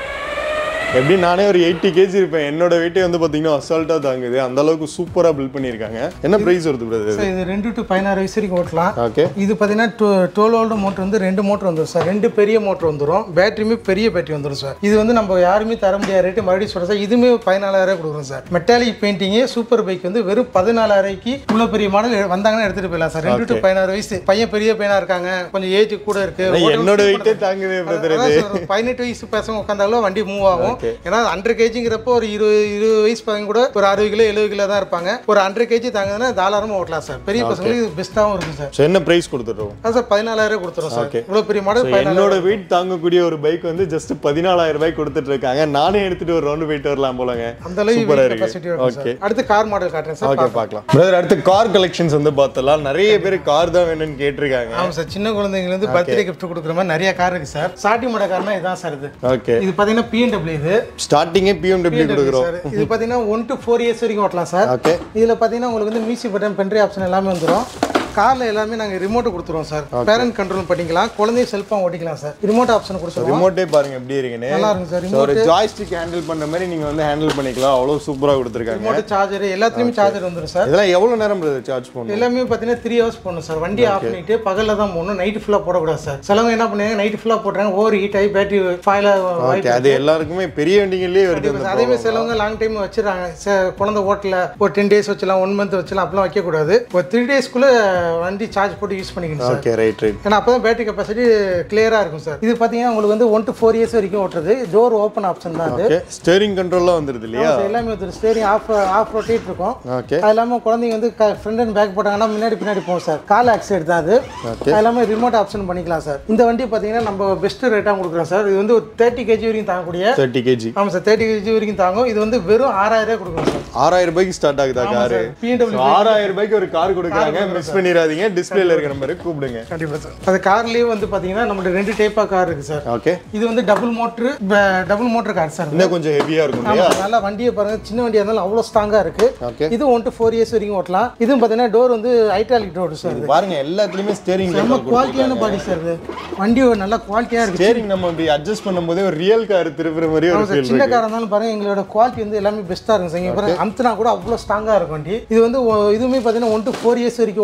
எப்படி நானே ஒரு எயிட்டி கேஜி இருப்பேன் என்னோட வெயிட்டே வந்து பார்த்தீங்கன்னா அசால்ட்டாக தாங்குது அந்த அளவுக்கு சூப்பராக பில்ட் பண்ணியிருக்காங்க என்ன ப்ரைஸ் வருது பிரதர் சார் இது ரெண்டு டு பதினாறு வயசு வரைக்கும் ஓட்டலாம் ஓகே இது பார்த்தீங்கன்னா டுவெல் வோல்ட் மோட்டர் வந்து ரெண்டு மோட்டர் வந்துடும் சார் ரெண்டு பெரிய மோட்டர் வந்துடும் பேட்டரியுமே பெரிய பேட்டரி வந்துடும் சார் இது வந்து நம்ம யாருமே தர முடியாத ரேட்டு மறுபடியும் சொல்கிறேன் சார் இதுவுமே பதினாலாயிரம் கொடுக்குறோம் சார் மெட்டாலிக் பெயிண்டிங்கு சூப்பர் பைக் வந்து வெறும் பதினாலாயிரூபாய்க்கு இவ்வளோ பெரிய மாடல் வந்தாங்கன்னா எடுத்துகிட்டு போயிடலாம் சார் ரெண்டு டு பதினாறு வயசு பையன் பெரிய பையனாக இருக்காங்க கொஞ்சம் ஏஜ் கூட இருக்கு என்னோட வெயிட்டே தாங்குது பிரதர் அதான் சார், ஒரு பதினெட்டு வயசு பசங்க உட்காந்தாலும் வண்டி மூவ் ஆகும் ஏன்னா ஹண்ட்ரட் கேஜிங்கிறப்போ ஒரு இருபது இருபது வயசு பசங்க கூட ஒரு அறுபது கிலோ எழுபது கிலோ தான் இருப்பாங்க ஒரு ஹண்ட்ரட் கேஜி தாங்குதுன்னா தாராளமாக ஓட்டலாம் சார் பெரிய பசங்களுக்கு இது பெஸ்ட்டாகவும் இருக்கும் சார் ஸோ என்ன ப்ரைஸ் கொடுத்துட்றோம் அதான் சார் பதினாலாயிரம் கொடுத்துரும் சார் Okay. இவ்வளோ பெரிய மாடல் So, என்னோட வெயிட் தாங்கக்கூடிய ஒரு பைக் வந்து ஜஸ்ட் பதினாலாயிரம் ரூபாய் கொடுத்துட்டு இருக்காங்க நானே எடுத்துட்டு ஒரு ரவுண்டு போயிட்டு வரலாம் போலங்க அந்த அளவுக்கு சூப்பரா weight இருக்கு capacity இருக்கும் ஓகே சார் அடுத்து கார் மாடல் காட்டுறேன் சார் ஓகே பார்க்கலாம் பிரதர் அடுத்து கார் கலெக்ஷன்ஸ் வந்து பார்த்தலாம் நிறைய பேர் கார் தான் வேணும்னு கேட்டிருக்காங்க ஆமாம் சார் சின்ன குழந்தைங்களுக்கு வந்து பர்த்டே கிஃப்ட் கொடுக்குற மாதிரி நிறைய கார் இருக்கு சார் ஸ்டார்டிங் மாடல் கார்னா இதான் சார் இது ஓகே இது பார்த்தீங்கன்னா பிஎன்டபிள்யூ இது ஸ்டார்டிங்கே பிஎம்டபிள்யூ கொடுக்குறோம் சார் இது பார்த்தீங்கன்னா ஒன் டு ஃபோர் இயர்ஸ் வரைக்கும் ஓட்டலாம் சார் ஓகே இதில் பார்த்தீங்கன்னா உங்களுக்கு வந்து மியூசிக் பட்டன் பென்ட்ரி ஆப்ஷன் எல்லாமே வந்துடும் காரில் எல்லாமே நாங்கள் ரிமோட் கொடுத்துருவோம் சார் பேரண்ட் கண்ட்ரோல் பண்ணிக்கலாம் குழந்தைய செல்ஃபாக ஓட்டிக்கலாம் சார் ரிமோட் ஆப்ஷன் கொடுத்துருவோம் ரிமோட்டே பாருங்க எப்படி இருக்குன்னு நல்லா இருக்கும் சார் So, ஒரு ஜாய்ஸ்டிக் ஹேண்டில் பண்ண மாதிரி நீங்க வந்து ஹேண்டில் பண்ணிக்கலாம் அவ்வளோ சூப்பரா கொடுத்துருக்காங்க ரிமோட் சார்ஜர் எல்லாத்துலேயுமே சார்ஜர் வந்துடும் சார் இதெல்லாம் எவ்வளவு நேரம் பிரதர் சார்ஜ் பண்ணணும் எல்லாமே பார்த்தீங்கன்னா த்ரீ ஹவர்ஸ் போடணும் சார் வண்டி ஆஃப் பண்ணிட்டு பகலில் தான் போடணும் நைட்டு ஃபுல்லாக போடக்கூடாது சார் சிலவங்க என்ன பண்ணுவாங்க நைட்டு ஃபுல்லாக போடுறாங்க ஓவர் ஹீட் ஆகி பேட்டரி ஃபைல ஓகே அது எல்லாருக்குமே பெரிய வண்டிகள்லயே வருது அந்த அதே மாதிரி சிலவங்க லாங் டைம் வச்சிடறாங்க ச- குழந்தை ஓட்டல ஒரு டென் டேஸ் வச்சலாம் ஒன் மந்த் வச்சலாம் அப்படிலாம் வைக்கக்கூடாது ஒரு த்ரீ டேஸ்க்குள்ளே வண்டி சார்ஜ் போட்டு யூஸ் பண்ணிக்கணும் சார் ஓகே ரைட் ரைட் ஏன்னா அப்போ தான் பேட்டரி கெப்பாசிட்டி கிளியராக இருக்கும் சார் இது பார்த்தீங்கன்னா உங்களுக்கு வந்து ஒன் டு ஃபோர் இயர்ஸ் வரைக்கும் ஓட்டுறது டோர் ஓப்பன் ஆப்ஷன் தான் அது ஓகே ஸ்டேரிங் கண்ட்ரோல்லாம் வந்துருது இல்லையா So, எல்லாமே வந்து ஸ்டேரிங் ஆஃப் ஆஃப் ரொட்டேட் இருக்கும் ஓகே அது இல்லாமல் குழந்தைங்க வந்து ஃப்ரண்ட் அண்ட் பேக் போட்டாங்கன்னா முன்னாடி பின்னாடி போகும் சார் கால் ஆக்சிடென்ட் தான் அது Okay. அது இல்லாமல் ரிமோட் ஆப்ஷன் பண்ணிக்கலாம் சார் இந்த வண்டி பார்த்தீங்கன்னா நம்ம பெஸ்ட் ரேட்டாக கொடுக்குறோம் சார் இது வந்து ஒரு தேர்ட்டி கேஜி வரைக்கும் தாங்கக்கூடிய தேர்ட்டி கேஜி ஆமாம் சார் தேர்ட்டி கேஜி வரைக்கும் தாங்கும் இது வந்து வெறும் ஆறாயிரம் ரூபாய் கொடுக்குறோம் சார் ஆறாயிரம் ரூபாய்க்கு ஸ்டார்ட் ஆகுதா காரு பிஎன்டபிள்யூ ஆறாயிரம் ரூபாய்க்கு ஒரு கார் கொடுக்குறாங்க மிஸ் பண்ணிடாதீங்க டிஸ்பிளேல இருக்கிற நம்பருக்கு கூப்பிடுங்க கண்டிப்பாக சார் அது கார்லேயே வந்து பார்த்தீங்கன்னா நம்மளுக்கு ரெண்டு டைப்பாக கார் இருக்குது சார் ஓகே இது வந்து double motor double motor car sir இன்னும் கொஞ்சம் ஹெவியா இருக்கும் ஆமா இல்லையா சார், நல்லா வண்டியை பாருங்க சின்ன வண்டியா இருந்தாலும் அவ்வளோ ஸ்ட்ராங்கா இருக்கு ஓகே இது ஒன் டு ஃபோர் இயர்ஸ் வரைக்கும் ஓட்டலாம் இதுவும் பார்த்தீங்கன்னா டோர் வந்து ஹைட்ராலிக் டோர் சார் இது பாருங்க எல்லாத்துலயுமே ஸ்டேரிங் ரொம்ப குவாலிட்டியான பாடி சார் இது வண்டி ஒரு நல்ல குவாலிட்டியா இருக்கு ஸ்டேரிங் நம்ம இப்படி அட்ஜஸ்ட் பண்ணும்போதே ஒரு ரியல் கார் திருப்புற மாதிரி ஒரு ஆமா சார், ஃபீல் சின்ன காராக இருந்தாலும் பாருங்க எங்களோட குவாலிட்டி வந்து எல்லாமே பெஸ்ட்டாக இருக்கும் சார் இங்கே பாருங்க அமுத்துனா கூட அவ்வளோ ஸ்ட்ராங்காக இருக்கும் வண்டி இது வந்து ஒ- இதுவுமே பார்த்தீங்கன்னா ஒன் டு ஃபோர் இயர்ஸ் வரைக்கும் ஓட்டக்கூடிய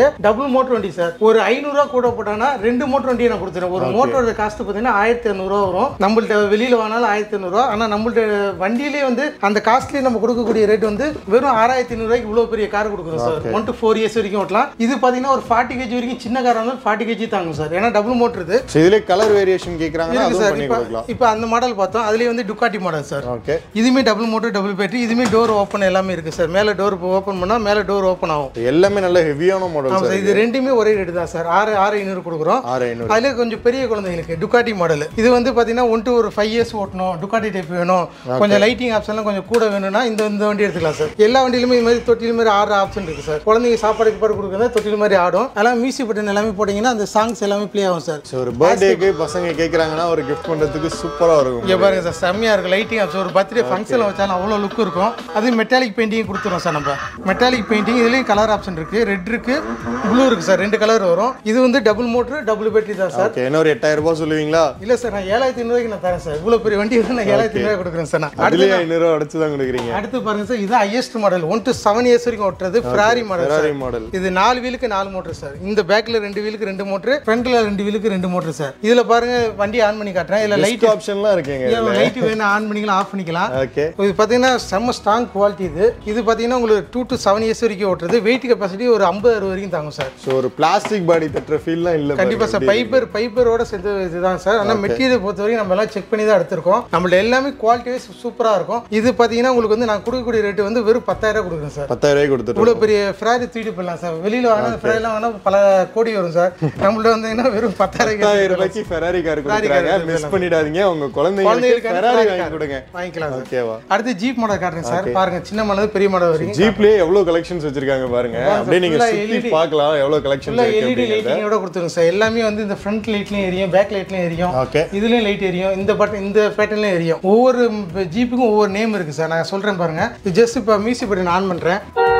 டபுள் மோட்டர் வண்டி சார் ஒரு ஐநூறுரூவா கூட போட்டாங்கன்னா ரெண்டு மோட்டர் வண்டியை நான் கொடுத்துறேன் ஒரு மோட்டரோட காஸ்ட் பார்த்தீங்கன்னா ஆயிரத்தி இரநூறுவா வரும் நம்மள்ட்ட வெளியில் வாங்கினாலும் ஆயிரத்தி இரநூறுவா ஆனால் நம்மள்ட்ட வண்டியிலே வந்து அந்த காஸ்ட்லேயே நம்ம கொடுக்கக்கூடிய ரேட் வந்து வெறும் ஆறாயிரத்தி ஐநூறுவாய்க்கு இவ்வளோ பெரிய கார் கொடுக்குறோம் sir one to four years வரைக்கும் ஓட்டலாம் இது பார்த்தீங்கன்னா ஒரு ஃபார்ட்டி கேஜி வரைக்கும் சின்ன காராக இருந்தாலும் ஃபார்ட்டி கேஜி தாங்கும் சார் ஏன்னா டபுள் மோட்டர் இது ஸோ இதுல கலர் வேரியேஷன் கேக்குறாங்கன்னா இருக்கு அதுவும் சார் பண்ணி இப்போ கொடுக்கலாம் இப்போ அந்த மாடல் பார்த்தோம் அதுலேயே வந்து டுக்காட்டி மாடல் சார் ஓகே இதுவுமே டபுள் மோட்டர் டபுள் பேட்டரி இதுவுமே டோர் ஓப்பன் எல்லாமே இருக்குது சார் மேலே டோர் ஓப்பன் பண்ணால் மேலே டோர் ஓப்பன் ஆகும் எல்லாமே நல்ல ஹெவியான மாடல் ஆமாம் சார் சார் இது ரெண்டுமே ஒரே ரேட்டு தான் சார் ஆறு ஆறு ஐநூறு கொடுக்குறோம் ஆறு ஐநூறு அதுல கொஞ்சம் பெரிய குழந்தைங்களுக்கு டுக்காட்டி மாடல் இது வந்து பார்த்தீங்கன்னா ஒன் டு ஒரு ஃபைவ் இயர்ஸ் ஓட்டணும் டுக்காட்டி டைப் வேணும் கொஞ்சம் லைட்டிங் ஆப்ஷன்லாம் கொஞ்சம் கூட வேணும்னா இந்த இந்த வண்டி எடுத்துக்கலாம் சார் எல்லா வண்டியிலுமே இது மாதிரி தொட்டில் மாதிரி ஆறு ஆப்ஷன் இருக்கு சார் குழந்தைங்க சாப்பாடு கீப்பாடு கொடுக்குறது தொட்டில் மாதிரி ஆடும் அதெல்லாம் மியூசிக் பட்டன் எல்லாமே போட்டிங்கன்னா அந்த சாங்ஸ் எல்லாமே ப்ளே ஆகும் சார் ஸோ ஒரு பர்த்டேக்கு பசங்க கேக்குறாங்கன்னா ஒரு கிஃப்ட் பண்றதுக்கு சூப்பரா இருக்கும் இங்கே பாருங்க சார் செம்மையா இருக்கு லைட்டிங் ஆப்ஷன் ஒரு பர்த்டே ஃபங்க்ஷனில் வச்சாலும் அவ்வளோ லுக் இருக்கும் அது மெட்டாலிக் பெயிண்டிங் கொடுத்துரும் சார் நம்ம மெட்டாலிக் பெயிண்டிங் இதுலேயும் கலர் ஆப்ஷன் இருக்கு ரெட் இருக்கு ப்ளூ இருக்கு சார் ரெண்டு கலர் வரும் இது வந்து டபுள் மோட்டர் டபுள் பேட்டரி தான் சார் ஓகே என்ன ஒரு எட்டாயிரம் ரூபாய் சொல்லுவீங்களா இல்ல சார் நான் ஏழாயிரத்தி ஐநூறுக்கு நான் தரேன் சார் இவ்வளவு பெரிய வண்டி வந்து நான் ஏழாயிரத்தி ஐநூறு கொடுக்குறேன் சார் நான் அடுத்து அதுலயே ஐநூறு ரூபா அடிச்சு தான் கொடுக்குறீங்க அடுத்து பாருங்க சார் இது highest model one two seven years வரைக்கும் ஓட்டுறது Ferrari model sir Ferrari model இது நாலு வீலுக்கு நாலு மோட்டர் சார் இந்த பேக்ல ரெண்டு வீலுக்கு ரெண்டு மோட்டர் ஃப்ரண்ட்ல ரெண்டு வீலுக்கு ரெண்டு மோட்டர் சார் இதுல பாருங்க வண்டி ஆன் பண்ணி காட்டுறேன் இல்ல லைட் லைட் ஆப்ஷன்லாம் இருக்குங்க லைட் வேணும் ஆன் பண்ணிக்கலாம் ஆஃப் பண்ணிக்கலாம் ஓகே இது பார்த்தீங்கன்னா செம்ம ஸ்ட்ராங் குவாலிட்டி இது இது பார்த்தீங்கன்னா உங்களுக்கு டூ டு செவன் இயர்ஸ் வரைக்கும் ஓட்டுறது வெயிட் கெப்பாசிட்டி ஒரு ஐம்பது அறுபது வரைக்கும் தாங்கும் சார் ஸோ ஒரு பிளாஸ்டிக் பாடி தட்டுற ஃபீல்லாம் இல்ல கண்டிப்பா சார் பைப்பர் பைப்பரோட சேர்ந்து இதுதான் சார் ஆனால் மெட்டீரியல் பொறுத்த வரைக்கும் நம்ம எல்லாம் செக் பண்ணி தான் எடுத்திருக்கோம் நம்மள்ட்ட எல்லாமே குவாலிட்டி வைஸ் சூப்பராக இருக்கும் இது பார்த்தீங்கன்னா உங்களுக்கு வந்து நான் கொடுக்கக்கூடிய ரேட்டு வந்து வெறும் பத்தாயிரம் ரூபாய் கொடுக்குறேன் சார் பத்தாயிரம் ரூபாய் கொடுத்துட்டு இவ்வளோ பெரிய ஃப்ராரி தூக்கிட்டு போயிடலாம் சார் வெளியில் வாங்கினா ஃப்ராரிலாம் வாங்கினா பல கோடி வரும் சார் நம்மள்ட்ட வந்தீங்கன்னா வெறும் பத்தாயிரம் பத்தாயிரம் ரூபாய்க்கு ஃபெராரி கார் கொடுக்குறாங்க மிஸ் பண்ணிடாதீங்க உங்க குழந்தைங்களுக்கு குழந்தைகளுக்கு ஃபெராரி வாங்கி கொடுங்க வாங்கிக்கலாம் சார் ஓகேவா அடுத்து ஜீப் மாடல் காட்டுறேன் சார் பாருங்க சின்ன மாடல் பெரிய மாடல் வரைக்கும் ஜீப்லயே எவ்வளவு கலெக்ஷன்ஸ் வச்சிருக்காங்க பாருங்க அப்படியே நீங்க full-ஆ சுத்தி LED. பார்க்கலாம் எவ்வளவு கலெக்ஷன்ஸ் ஃபுல்லாக இருக்கு எல்இடி அப்படிங்கறத லைட்டிங்கோட கொடுத்துருங்க சார் எல்லாமே வந்து இந்த ஃப்ரண்ட் லைட்லையும் எரியும் பேக் லைட்லையும் எரியும் ஓகே இதுலயும் லைட் எரியும் இந்த பட்டன் இந்த பேட்டர்ன்லயும் எரியும் ஒவ்வொரு ஜீப்புக்கும் ஒவ்வொரு நேம் இருக்கு சார் நான் சொல்றேன் பாருங்க இது ஜஸ்ட் இப்போ மியூசிக் பட்டன் ஆன் பண்றேன்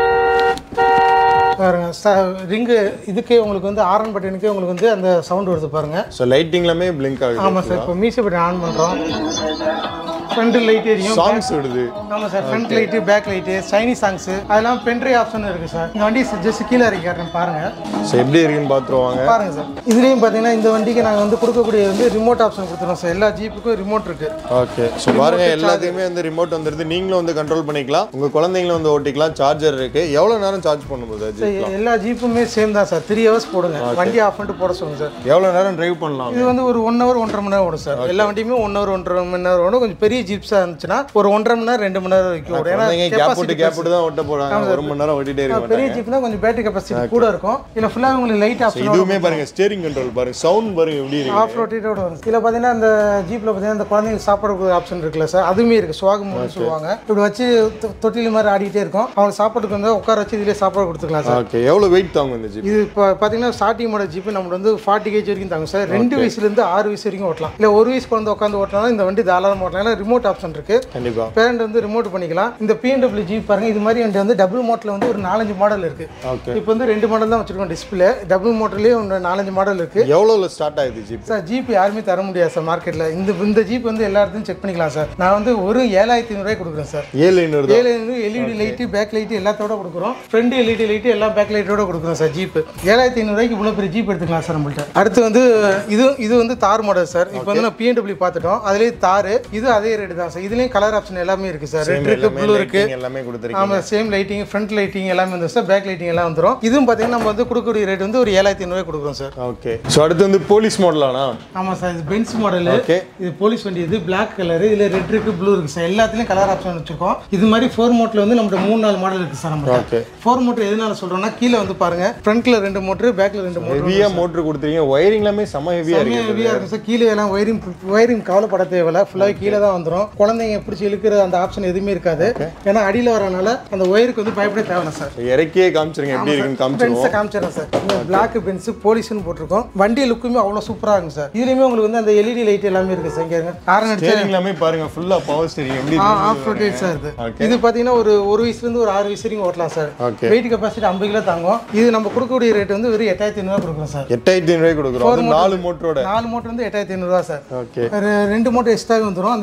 பாருங்க ரிங்கு இதுக்கே உங்களுக்கு வந்து ஆரன் பட்டனுக்கே உங்களுக்கு வந்து அந்த சவுண்ட் வருது பாருங்க ஸோ லைட்டிங்லாமே பிளிங்க் ஆகுது ஆமா சார் இப்போ மியூசிக் பட்டன் ஆன் பண்றோம் ஃப்ரண்ட் லைட் எரியும் சாங்ஸ் விடுது ஆமா sir front light back light Chinese songs அதெல்லாம் பென்ட்ரைவ் ஆப்ஷன் இருக்கு சார் இந்த வண்டி ஜஸ்ட் கீழே இறக்கி காட்டுறேன் பாருங்க ஸோ எப்படி இருக்குன்னு பார்த்துருவாங்க பாருங்க சார் இதுலயும் பாத்தீங்கன்னா இந்த வண்டிக்கு நாங்க வந்து கொடுக்கக்கூடிய வந்து ரிமோட் ஆப்ஷன் கொடுத்துருவோம் சார் எல்லா ஜீப்புக்கும் ரிமோட் இருக்கு ஓகே ஸோ பாருங்க எல்லாத்தையுமே வந்து ரிமோட் வந்துருது நீங்களும் வந்து கண்ட்ரோல் பண்ணிக்கலாம் உங்க குழந்தைங்களும் வந்து ஓட்டிக்கலாம் சார்ஜர் இருக்கு எவ்வளவு நேரம் சார்ஜ் பண்ணும்போது அது எல்லா ஜீப்புமே சேம் தான் சார் த்ரீ ஹவர்ஸ் போடுங்க வண்டி ஆஃப் பண்ணிட்டு போட சொல்லுங்க சார் எவ்வளவு நேரம் டிரைவ் பண்ணலாம் இது வந்து ஒரு ஒன் ஹவர் ஒன்றரை மணி நேரம் ஓடும் சார் எல்லா வண்டியுமே ஒன் ஹவர் ஒன்றரை மணி நேரம் ஓடும் கொஞ்சம் பெரிய ஜீப்ஸாக இருந்துச்சுன்னா ஒரு ஒன்றரை மணி நேரம் ரெண்டு மணி நேரம் வரைக்கும் ஓடும் ஏன்னா குழந்தைங்க கேப் capacity போட்டு கேப் போட்டு தான் ஓட்ட போறாங்க ஒரு மணி நேரம் ஓட்டிட்டே இருக்க பெரிய ஜீப்னா கொஞ்சம் பேட்டரி கெப்பாசிட்டி கூட இருக்கும் இதில் ஃபுல்லாக உங்களுக்கு லைட் ஆப்ஷன் இதுவுமே பாருங்க ஸ்டீரிங் கண்ட்ரோல் பாருங்க சவுண்ட் பாருங்க எப்படி இருக்கு ஆஃப் ரோட்டேட்டோட வரும் இதில் பார்த்தீங்கன்னா அந்த ஜீப்பில் பார்த்தீங்கன்னா அந்த குழந்தைங்க சாப்பாடு ஆப்ஷன் இருக்குல்ல சார் அதுவுமே இருக்குது சுவாகம் சொல்லுவாங்க இப்படி வச்சு தொ- தொட்டில் மாதிரி ஆடிட்டே இருக்கும் அவங்க சாப்பாட்டுக்கு வந்து உட்கார வச்சு இதிலே சாப்பாடு கொடுத்துக்கலாம் சார் ஓகே எவ்வளவு வெயிட் தாங்கும் இந்த ஜிப் இது இப்போ பார்த்தீங்கன்னா ஸ்டார்டிங் மாடல் ஜீப்பு நம்மளுக்கு வந்து ஃபார்ட்டி கேஜி வரைக்கும் தாங்க சார் ரெண்டு வயசுலேருந்து ஆறு வயசு வரைக்கும் ஓட்டலாம் இல்லை ஒரு வயசு குழந்தை உட்காந்து ஓட்டலாம் இந்த வண்டி தாராளமாக ஓட்டலாம் ஏன்னா ரிமோட் ஆப்ஷன் இருக்கு கண்டிப்பா பேரண்ட் வந்து ரிமோட் பண்ணிக்கலாம் இந்த பிஎன்டபிள்யூ ஜீப் பாருங்க இது மாதிரி வண்டி வந்து டபுள் மோட்டரில் வந்து ஒரு நாலஞ்சு மாடல் இருக்கு ஓகே இப்போ வந்து ரெண்டு மாடல் தான் வச்சிருக்கோம் டிஸ்பிளே டபுள் மோட்டர்லேயே ஒரு நாலஞ்சு மாடல் இருக்கு எவ்வளவுல ஸ்டார்ட் ஆகுது ஜிப் சார் ஜீப் யாருமே தர முடியாது சார் மார்க்கெட்டில் இந்த இந்த ஜீப் வந்து எல்லா இடத்தையும் செக் பண்ணிக்கலாம் சார் நான் வந்து ஒரு ஏழாயிரத்தி ஐநூறுரூவாய் கொடுக்குறேன் சார் ஏழு ஐநூறு தான் ஏழு எல்இடி லைட்டு பேக் லைட்டு எல்லாத்தோட கொடுக்குறோம் ஃப்ரண்ட் எல்இடி லைட்டு எல்லா பேக் லைட்டோட கொடுக்குறோம் சார் ஜீப் ஏழாயிரத்தி ஐநூறுரூவாய்க்கு இவ்வளோ பெரிய ஜீப் எடுத்துக்கலாம் சார் நம்மள்ட்ட அடுத்து வந்து இது இது வந்து தார் மாடல் சார் இப்போ வந்து நான் பிஎன்டபிள்யூ பார்த்துட்டோம் அதுலேயே தார் இது அதே ரேட்டு தான் சார் இதுலேயும் கலர் ஆப்ஷன் எல்லாமே இருக்குது சார் ரெட் இருக்கு எல்லாமே ப்ளூ இருக்கு lighting எல்லாமே கொடுத்துருக்கீங்க ஆமாம் சேம் லைட்டிங் ஃப்ரண்ட் லைட்டிங் எல்லாமே வந்து சார் பேக் லைட்டிங் எல்லாம் வந்துடும் இதுவும் பார்த்தீங்கன்னா நம்ம வந்து கொடுக்கக்கூடிய ரேட் வந்து ஒரு ஏழாயிரத்தி ஐநூறுவாய் கொடுக்குறோம் சார் ஓகே ஸோ அடுத்து வந்து போலீஸ் மாடலானா ஆமாம் சார் இது பென்ஸ் மாடல் ஓகே இது போலீஸ் வண்டி இது பிளாக் கலர் இதுல ரெட் இருக்கு ப்ளூ இருக்கு சார் எல்லாத்துலயும் கலர் ஆப்ஷன் வச்சிருக்கோம் இது மாதிரி ஃபோர் மோட்ல வந்து நம்மகிட்ட மூணு நாலு மாடல் இருக்கு சார் நம்ம ஓகே ஃபோர் மோட்டர் எதனால சொல்றோம்னா கீழே வந்து பாருங்க ஃப்ரண்ட்ல ரெண்டு மோட்டர் பேக்ல ரெண்டு மோட்டர் ஹெவியா மோட்டர் கொடுத்துருக்கீங்க ஒயரிங் எல்லாமே செம்ம ஹெவியா இருக்கு ஹெவியா இருக்கும் சார் கீழே எல்லாம் ஒயரிங் ஒயரிங் கவலைப்பட தேவையில்ல ஃபுல்லாக கீழே தான் வந்துடும் குழந்தைங்க பிடிச்சி இழுக்கிற அந்த ஆப்ஷன் எதுவுமே இருக்காது ஏன்னா அடியில் வரனால அந்த ஒயருக்கு வந்து பயப்பட தேவையில்ல சார் இறக்கியே காமிச்சிருங்க எப்படி இருக்குன்னு காமிச்சிருவோம் பென்ஸை காமிச்சிடறேன் சார் இந்த பிளாக் பென்ஸ் போலீஸ்னு போட்டிருக்கோம் வண்டி லுக்குமே அவ்வளோ சூப்பராக இருக்கும் சார் இதுலேயுமே உங்களுக்கு வந்து அந்த எல்இடி லைட் எல்லாமே இருக்கு சார் இங்கே ஆரன் அடிச்சா ஸ்டேரிங் எல்லாமே பாருங்க ஃபுல்லா பவர் ஸ்டேரிங் எப்படி இருக்கு ஆஃப் ரோட்டேட் சார் இது இது பார்த்தீங்கன்னா ஒரு ஒரு வயசுலேருந்து ஒரு ஆறு வயசு வரைக்கும் ஓட்டலாம் சார் ஓகே வெயிட் கெப்பாசிட்டி ஐம்பது கிலோ தாங்கும் இது நம்ம கொடுக்கக்கூடிய ரேட் வந்து வெறும் எட்டாயிரத்தி ஐநூறுவா கொடுக்குறோம் சார் எட்டாயிரத்தி ஐநூறு கொடுக்குறோம் அது நாலு மோட்டரோட நாலு மோட்டர் வந்து எட்டாயிரத்தி ஐநூறுவா சார் ஓகே ஒரு ரெண்டு மோட்டர் எக்ஸ்ட்ராவே வந்துடும் அந்த ஏழாயிரத்தி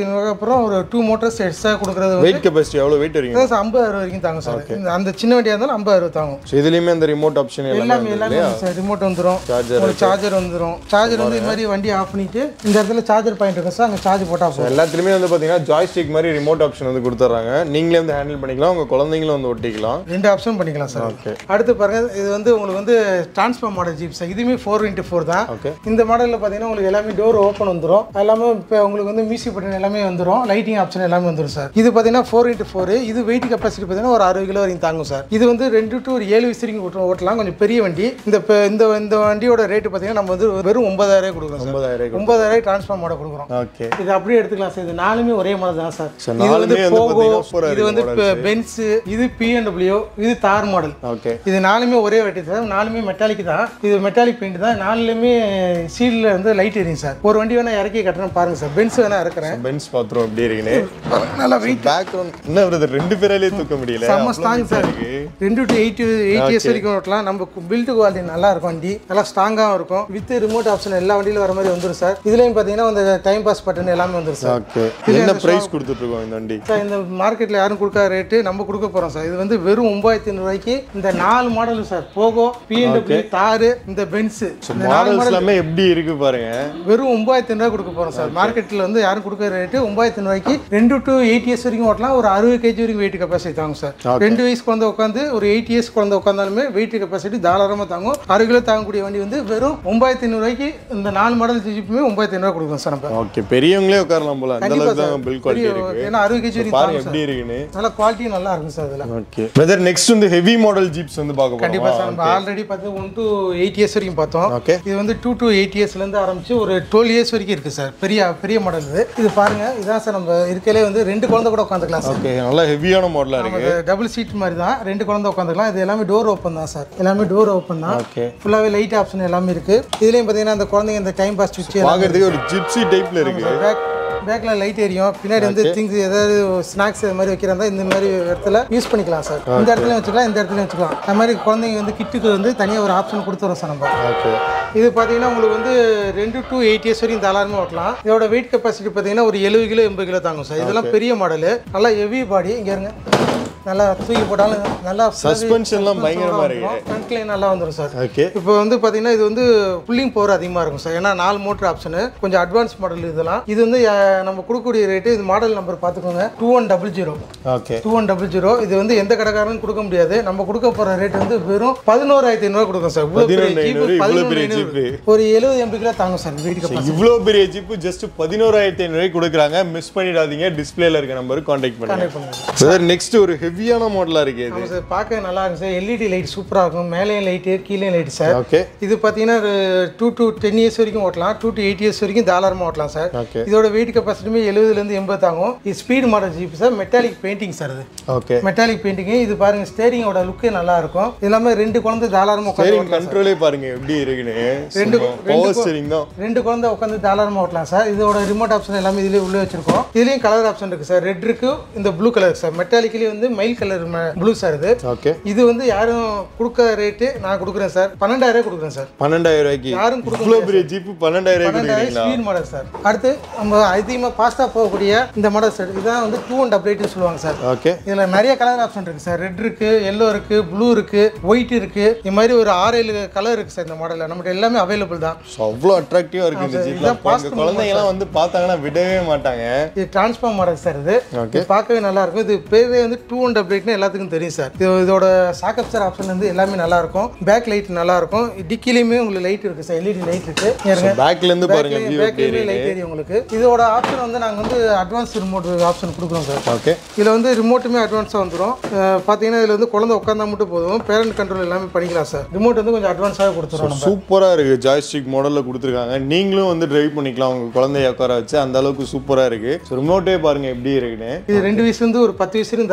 ஐநூறுக்கு அப்புறம் ஒரு டூ மோட்டர்ஸ் எக்ஸ்ட்ரா கொடுக்குறது வந்து வெயிட் கெப்பாசிட்டி எவ்வளோ வெயிட் வரீங்க ஐம்பது அறுபது வரைக்கும் தாங்கும் சார் இந்த அந்த சின்ன வண்டியாக இருந்தாலும் ஐம்பது அறுபது தாங்கும் ஸோ இதுலேயுமே அந்த ரிமோட் ஆப்ஷன் எல்லாமே எல்லாமே எல்லாமே சார் ரிமோட் வந்துடும் Charger ஒரு சார்ஜர் வந்துடும் சார்ஜர் வந்து இது மாதிரி வண்டி ஆஃப் பண்ணிட்டு இந்த இடத்துல சார்ஜர் பாயிண்ட் இருக்கும் சார் அங்கே சார்ஜ் போட்டால் போதும் எல்லாத்துலேயுமே வந்து பார்த்தீங்கன்னா ஜாய்ஸ்டிக் மாதிரி ரிமோட் ஆப்ஷன் வந்து கொடுத்துட்றாங்க நீங்களே வந்து ஹேண்டில் பண்ணிக்கலாம் உங்கள் குழந்தைங்களும் வந்து ஒட்டிக்கலாம் ரெண்டு ஆப்ஷன் பண்ணிக்கலாம் சார் ஓகே அடுத்து பாருங்க இது வந்து உங்களுக்கு வந்து டிரான்ஸ்ஃபார்ம் மாடல் ஜீப் சார் இதுவுமே ஃபோர் இன்ட்டு ஃபோர் தான் ஓகே இந்த மாடலில் பார்த்தீங்கன்னா உங்களுக்கு எல்லாமே டோர் ஓப்பன் வந்துடும் எல்லாமே இப்போ உங்களுக்கு வந்து மியூசிக் பட்டன் எல்லாமே வந்துடும் லைட்டிங் ஆப்ஷன் எல்லாமே வந்துடும் சார் இது பார்த்தீங்கன்னா ஃபோர் இன்ட்டு ஃபோர் இது வெயிட் கெப்பாசிட்டி பார்த்தீங்கன்னா ஒரு அறுபது கிலோ வரைக்கும் தாங்கும் சார் இது வந்து ரெண்டு டு ஒரு ஏழு வயசு வரைக்கும் ஓட்ட- ஓட்டலாம் கொஞ்சம் பெரிய வண்டி இந்த இப்ப இந்த இந்த வண்டியோட ரேட்டு பார்த்தீங்கன்னா நம்ம வந்து வெறும் ஒன்பதாயிரம் கொடுக்குறோம் சார் ஒன்பதாயிரம் ஒன்பதாயிரம் டிரான்ஸ்ஃபார்ம் மாடல் கொடுக்குறோம் ஓகே இது அப்படியே எடுத்துக்கலாம் சார் இது நாலுமே ஒரே மாடல் தான் சார் So, இது வந்து நாலுமே வந்து போகோ பார்த்தீங்கன்னா four இது வந்து models. பென்ஸ் இது பிஎன்டபிள்யூ இது தார் மாடல் ஓகே இது நாலுமே ஒரே வெட்டி சார் நாலுமே மெட்டாலிக் தான் இது மெட்டாலிக் பெயிண்ட் தான் நாலுலேயுமே சீலில் வந்து லைட் எரியும் சார் ஒரு வண்டி வேணா இறக்கி கட்டுறேன் பாருங்க சார் பென்ஸ் வேணா இறக்குறேன் பென்ஸ் பாத்ரூம் எப்படி இருக்குன்னு நல்லா வெயிட் பேக்ரவுண்ட் என்ன வருது ரெண்டு பேராலே தூக்க முடியல செம்ம அவ்வளவு ஸ்ட்ராங் weight சார் இருக்கு ரெண்டு டு எயிட் எயிட் இயர்ஸ் வரைக்கும் ஓட்டலாம் நம்ம பில்ட் குவாலிட்டி நல்லா இருக்கும் வண்டி நல்லா ஸ்ட்ராங்காகவும் இருக்கும் வித் ரிமோட் ஆப்ஷன் எல்லா வண்டியிலும் வர மாதிரி வந்துடும் சார் இதுலேயும் பார்த்தீங்கன்னா அந்த டைம் பாஸ் பட்டன் எல்லாமே வந்துடும் சார் ஓகே என்ன பிரைஸ் கொடுத்துட்டு இருக்கோம் இந்த வண்டி சார் இந்த மார்க்கெட்டில் யாரும் கொடுக்காத ரேட்டு நம்ம கொடுக்க போகிறோம் சார் இது வந்து வெறும் ஒன்பதாயிரத்தி ஐநூறுரூவாய்க்கு இந்த நாலு மாடல் சார் போகோ பிஎன்டபிள்யூ தாரு இந்த பென்ஸு இந்த நாலு மாடல்ஸ் எல்லாமே எப்படி இருக்கு பாருங்க வெறும் ஒன்பதாயிரத்தி ஐநூறுவா கொடுக்க போகிறோம் சார் மார்க்கெட்டில் வந்து யாரும் கொடுக்குற ரேட்டு ஒன்பதாயிரத்தி ஐநூறுவாய்க்கு ரெண்டு டு எயிட் இயர்ஸ் வரைக்கும் ஓட்டலாம் ஒரு அறுபது கேஜி வரைக்கும் வெயிட் கெப்பாசிட்டி தாங்கும் சார் ரெண்டு வயசு குழந்தை உட்காந்து ஒரு எயிட் இயர்ஸ் குழந்தை உட்காந்தாலுமே வெயிட் கெப்பாசிட்டி தாராளமாக தாங்கும் அரை கிலோ தாங்கக்கூடிய வண்டி வந்து வெறும் ஒன்பதாயிரத்தி ஐநூறுவாய்க்கு இந்த நாலு மாடல் ஜிப்புமே ஒன்பதாயிரத்தி ஐநூறுவா கொடுக்கும் சார் நம்ம ஓகே பெரியவங்களே உட்காரலாம் போல அந்த அளவுக்கு தான் பில் குவாலிட்டி இருக்கு ஏன்னா அறுபது கேஜி வரைக்கும் பாருங்க தாங்கும் எப்படி இருக்குன்னு சார் நல்லா குவாலிட்டியும் நல்லா இருக்கும் சார் இதில் ஓகே வெதர் நெக்ஸ்ட் வந்து ஹெவி மாடல் ஜீப்ஸ் வந்து பார்க்க கண்டிப்பாக போறோம் சார் நம்ம ஆல்ரெடி பார்த்து ஒன் டு எயிட் இயர்ஸ் வரைக்கும் பார்த்தோம் ஓகே இது வந்து டூ டு எயிட் இயர்ஸ்லேருந்து ஆரம்பிச்சு ஒரு டுவெல் இயர்ஸ் வரைக்கும் இருக்குது சார் பெரிய பெரிய மாடல் இது இது பாருங்க இதான் சார் நம்ம இருக்கையிலே வந்து ரெண்டு குழந்தை கூட உட்காந்துக்கலாம் சார் ஓகே நல்லா ஹெவியான மாடலா இருக்கு டபுள் சீட் மாதிரி தான் ரெண்டு குழந்தை உட்காந்துக்கலாம் இது எல்லாமே டோர் ஓப்பன் தான் சார் எல்லாமே டோர் ஓப்பன் தான் ஓகே ஃபுல்லாகவே லைட் ஆப்ஷன் எல்லாமே இருக்குது இதுலேயும் பார்த்தீங்கன்னா அந்த குழந்தைங்க இந்த டைம் பாஸ் சுவிட்ச் பார்க்கறதுக்கு ஒரு ஜிப்சி டைப்ல இருக்கு பேக் பேக்கில் லைட் எரியும் பின்னாடி வந்து திங்ஸ் ஏதாவது ஸ்நாக்ஸ் இது மாதிரி வைக்கிறதா இந்த மாதிரி இடத்துல யூஸ் பண்ணிக்கலாம் சார் இந்த இடத்துல வச்சுக்கலாம் இந்த இடத்துல வச்சுக்கலாம் அந்த மாதிரி குழந்தைங்க வந்து கிட்டுக்கு வந்து தனியாக ஒரு ஆப்ஷன் கொடுத்துறோம் சார் நம்ம ஓகே இது பார்த்தீங்கன்னா உங்களுக்கு வந்து ரெண்டு டு எயிட் இயர்ஸ் வரைக்கும் தாராளமாக ஓட்டலாம் இதோட வெயிட் கெப்பாசிட்டி பார்த்தீங்கன்னா ஒரு எழுபது கிலோ எண்பது கிலோ தாங்கும் சார் இதெல்லாம் பெரிய மாடலு நல்லா ஹெவி பாடி இங்கே இருங்க நல்லா தூக்கி போட்டாலும் நல்லா சஸ்பென்ஷன்லாம் பயங்கரமா இருக்கு ஃப்ரண்ட்லேயே நல்லா வந்துடும் சார் ஓகே இப்போ வந்து பார்த்தீங்கன்னா இது வந்து புல்லிங் பவர் அதிகமாக இருக்கும் சார் ஏன்னா நாலு மோட்டர் ஆப்ஷனு கொஞ்சம் அட்வான்ஸ் மாடல் இதெல்லாம் இது வந்து அஹ், நம்ம கொடுக்கக்கூடிய ரேட்டு இது மாடல் நம்பர் பார்த்துக்கோங்க two one double zero okay two one double zero இது வந்து எந்த கடைக்காரனும் கொடுக்க முடியாது நம்ம கொடுக்க போகிற ரேட் வந்து வெறும் பதினோராயிரத்தி ஐநூறுவா கொடுக்கும் சார் இவ்வளோ பெரிய பதினொன்று ஜீப்பு ஐநூறு இவ்வளோ பதினொன்று பெரிய ஐநூறு ஜிப்பு ஒரு எழுபது எண்பது கிலோ தாங்கும் சார் வெயிட் கெப்பாசிட்டி இவ்வளோ பெரிய ஜிப்பு ஜஸ்ட் பதினோராயிரத்தி ஐநூறுக்கு கொடுக்குறாங்க மிஸ் பண்ணிடாதீங்க டிஸ்பிளேல இருக்க நம்பருக்கு காண்டாக்ட் பண்ணுங்க சார் நெக்ஸ்ட் ஒரு ஹெவியான மாடலா இருக்கு இது ஆமாம் சார் பார்க்க நல்லா இருக்கும் சார் எல்இடி லைட் சூப்பராக இருக்கும் மேலேயும் லைட்டு கீழே லைட் சார் ஓகே இது பார்த்தீங்கன்னா டூ டு டென் இயர்ஸ் வரைக்கும் ஓட்டலாம் டூ டு எயிட் இயர்ஸ் வரைக்கும் தாராளமாக ஓட்டலாம் சார் ஓகே இதோட வெயிட் கெப்பாசிட்டியுமே எழுபதுலேருந்து எண்பது தாங்கும் இது speed model jeep sir metallic painting sir இது ஓகே மெட்டாலிக் பெயிண்டிங்கு இது பாருங்க ஸ்டேரிங்கோட லுக்கே நல்லா இருக்கும் இது இல்லாமல் ரெண்டு குழந்தை தாராளமாக உட்காந்து ஸ்டேரிங் கண்ட்ரோலே பாருங்க எப்படி இருக்குன்னு ரெண்டு- பவர் ஸ்டேரிங் தான் ரெண்டு குழந்தை உட்காந்து தாராளமாக ஓட்டலாம் சார் இதோட ரிமோட் ஆப்ஷன் எல்லாமே இதுலேயே உள்ளே வச்சிருக்கோம் இதுலேயும் கலர் ஆப்ஷன் இருக்குது சார் ரெட் இருக்கு இந்த ப்ளூ கலர் சார் மெட்டாலிக்லேயே வந்து மைல் கலர் ப்ளூ சார் இது ஓகே இது வந்து யாரும் கொடுக்க ரேட்டு நான் கொடுக்குறேன் சார் பன்னெண்டாயிரம் கொடுக்குறேன் சார் பன்னெண்டாயிரம் ரூபாய்க்கு யாரும் கொடுக்க இவ்வளோ பெரிய ஜிப்பு பன்னெண்டாயிரம் பன்னெண்டாயிரம் கொடுக்குறீங்களா ஸ்பீட் மாடல் சார் அடுத்து நம்ம அதிகமாக ஃபாஸ்ட்டாக போகக்கூடிய இந்த மாடல் சார் இதுதான் வந்து டூ அண்ட் அப்டேட்னு சொல்லுவாங்க சார் ஓகே இதில் நிறைய கலர் ஆப்ஷன் இருக்குது சார் ரெட் இருக்குது எல்லோ இருக்குது ப்ளூ இருக்குது ஒயிட் இருக்குது இது மாதிரி ஒரு ஆறு ஏழு கலர் இருக்குது சார் இந்த மாடலில் நம்மகிட்ட எல்லாமே அவைலபிள் தான் ஸோ அவ்வளோ அட்ராக்டிவாக இருக்கு இந்த ஜிப்லாம் எங்கள் குழந்தைங்கலாம் வந்து பார்த்தாங்கன்னா விடவே மாட்டாங்க இது டிரான்ஸ்ஃபார்ம் மாடல் சார் இது ஓகே இது பார்க்கவே நல்லா இருக்கும் இது பேரே வந்து டூ அண்ட் அப்டேட்னு எல்லாத்துக்கும் தெரியும் சார் இது இதோட சாக்கப் சார் ஆப்ஷன் வந்து எல்லாமே நல்லா இருக்கும் பேக் லைட் நல்லா இருக்கும் டிக்கிலையுமே உங்களுக்கு லைட் இருக்குது சார் எல்இடி லைட் இருக்குது இருங்க பேக்ல இருந்து பாருங்க வியூ எப்படி பேக்லேயுமே லைட் ஏரியும் உங்களுக்கு இதோட ஆப்ஷன் வந்து நாங்கள் வந்து அட்வான்ஸ் ரிமோட் ஆப்ஷன் கொடுக்குறோம் சார் ஓகே இதில் வந்து ரிமோட்டுமே அட்வான்ஸாக வந்துடும் பார்த்தீங்கன்னா இதில் வந்து குழந்தை உட்காந்தா மட்டும் போதும் பேரண்ட் கண்ட்ரோல் எல்லாமே பண்ணிக்கலாம் சார் ரிமோட் வந்து கொஞ்சம் அட்வான்ஸாக கொடுத்துருவோம் நம்ம சூப்பரா இருக்கு ஜாய்ஸ்டிக் மாடல்ல கொடுத்துருக்காங்க நீங்களும் வந்து டிரைவ் பண்ணிக்கலாம் உங்க குழந்தைய உட்கார வச்சு அந்த அளவுக்கு சூப்பரா இருக்கு ரிமோட்டே பாருங்க எப்படி இருக்குன்னு இது ரெண்டு வயசுலேருந்து ஒரு பத்து வயசு வரைக்கும் தாராளமாக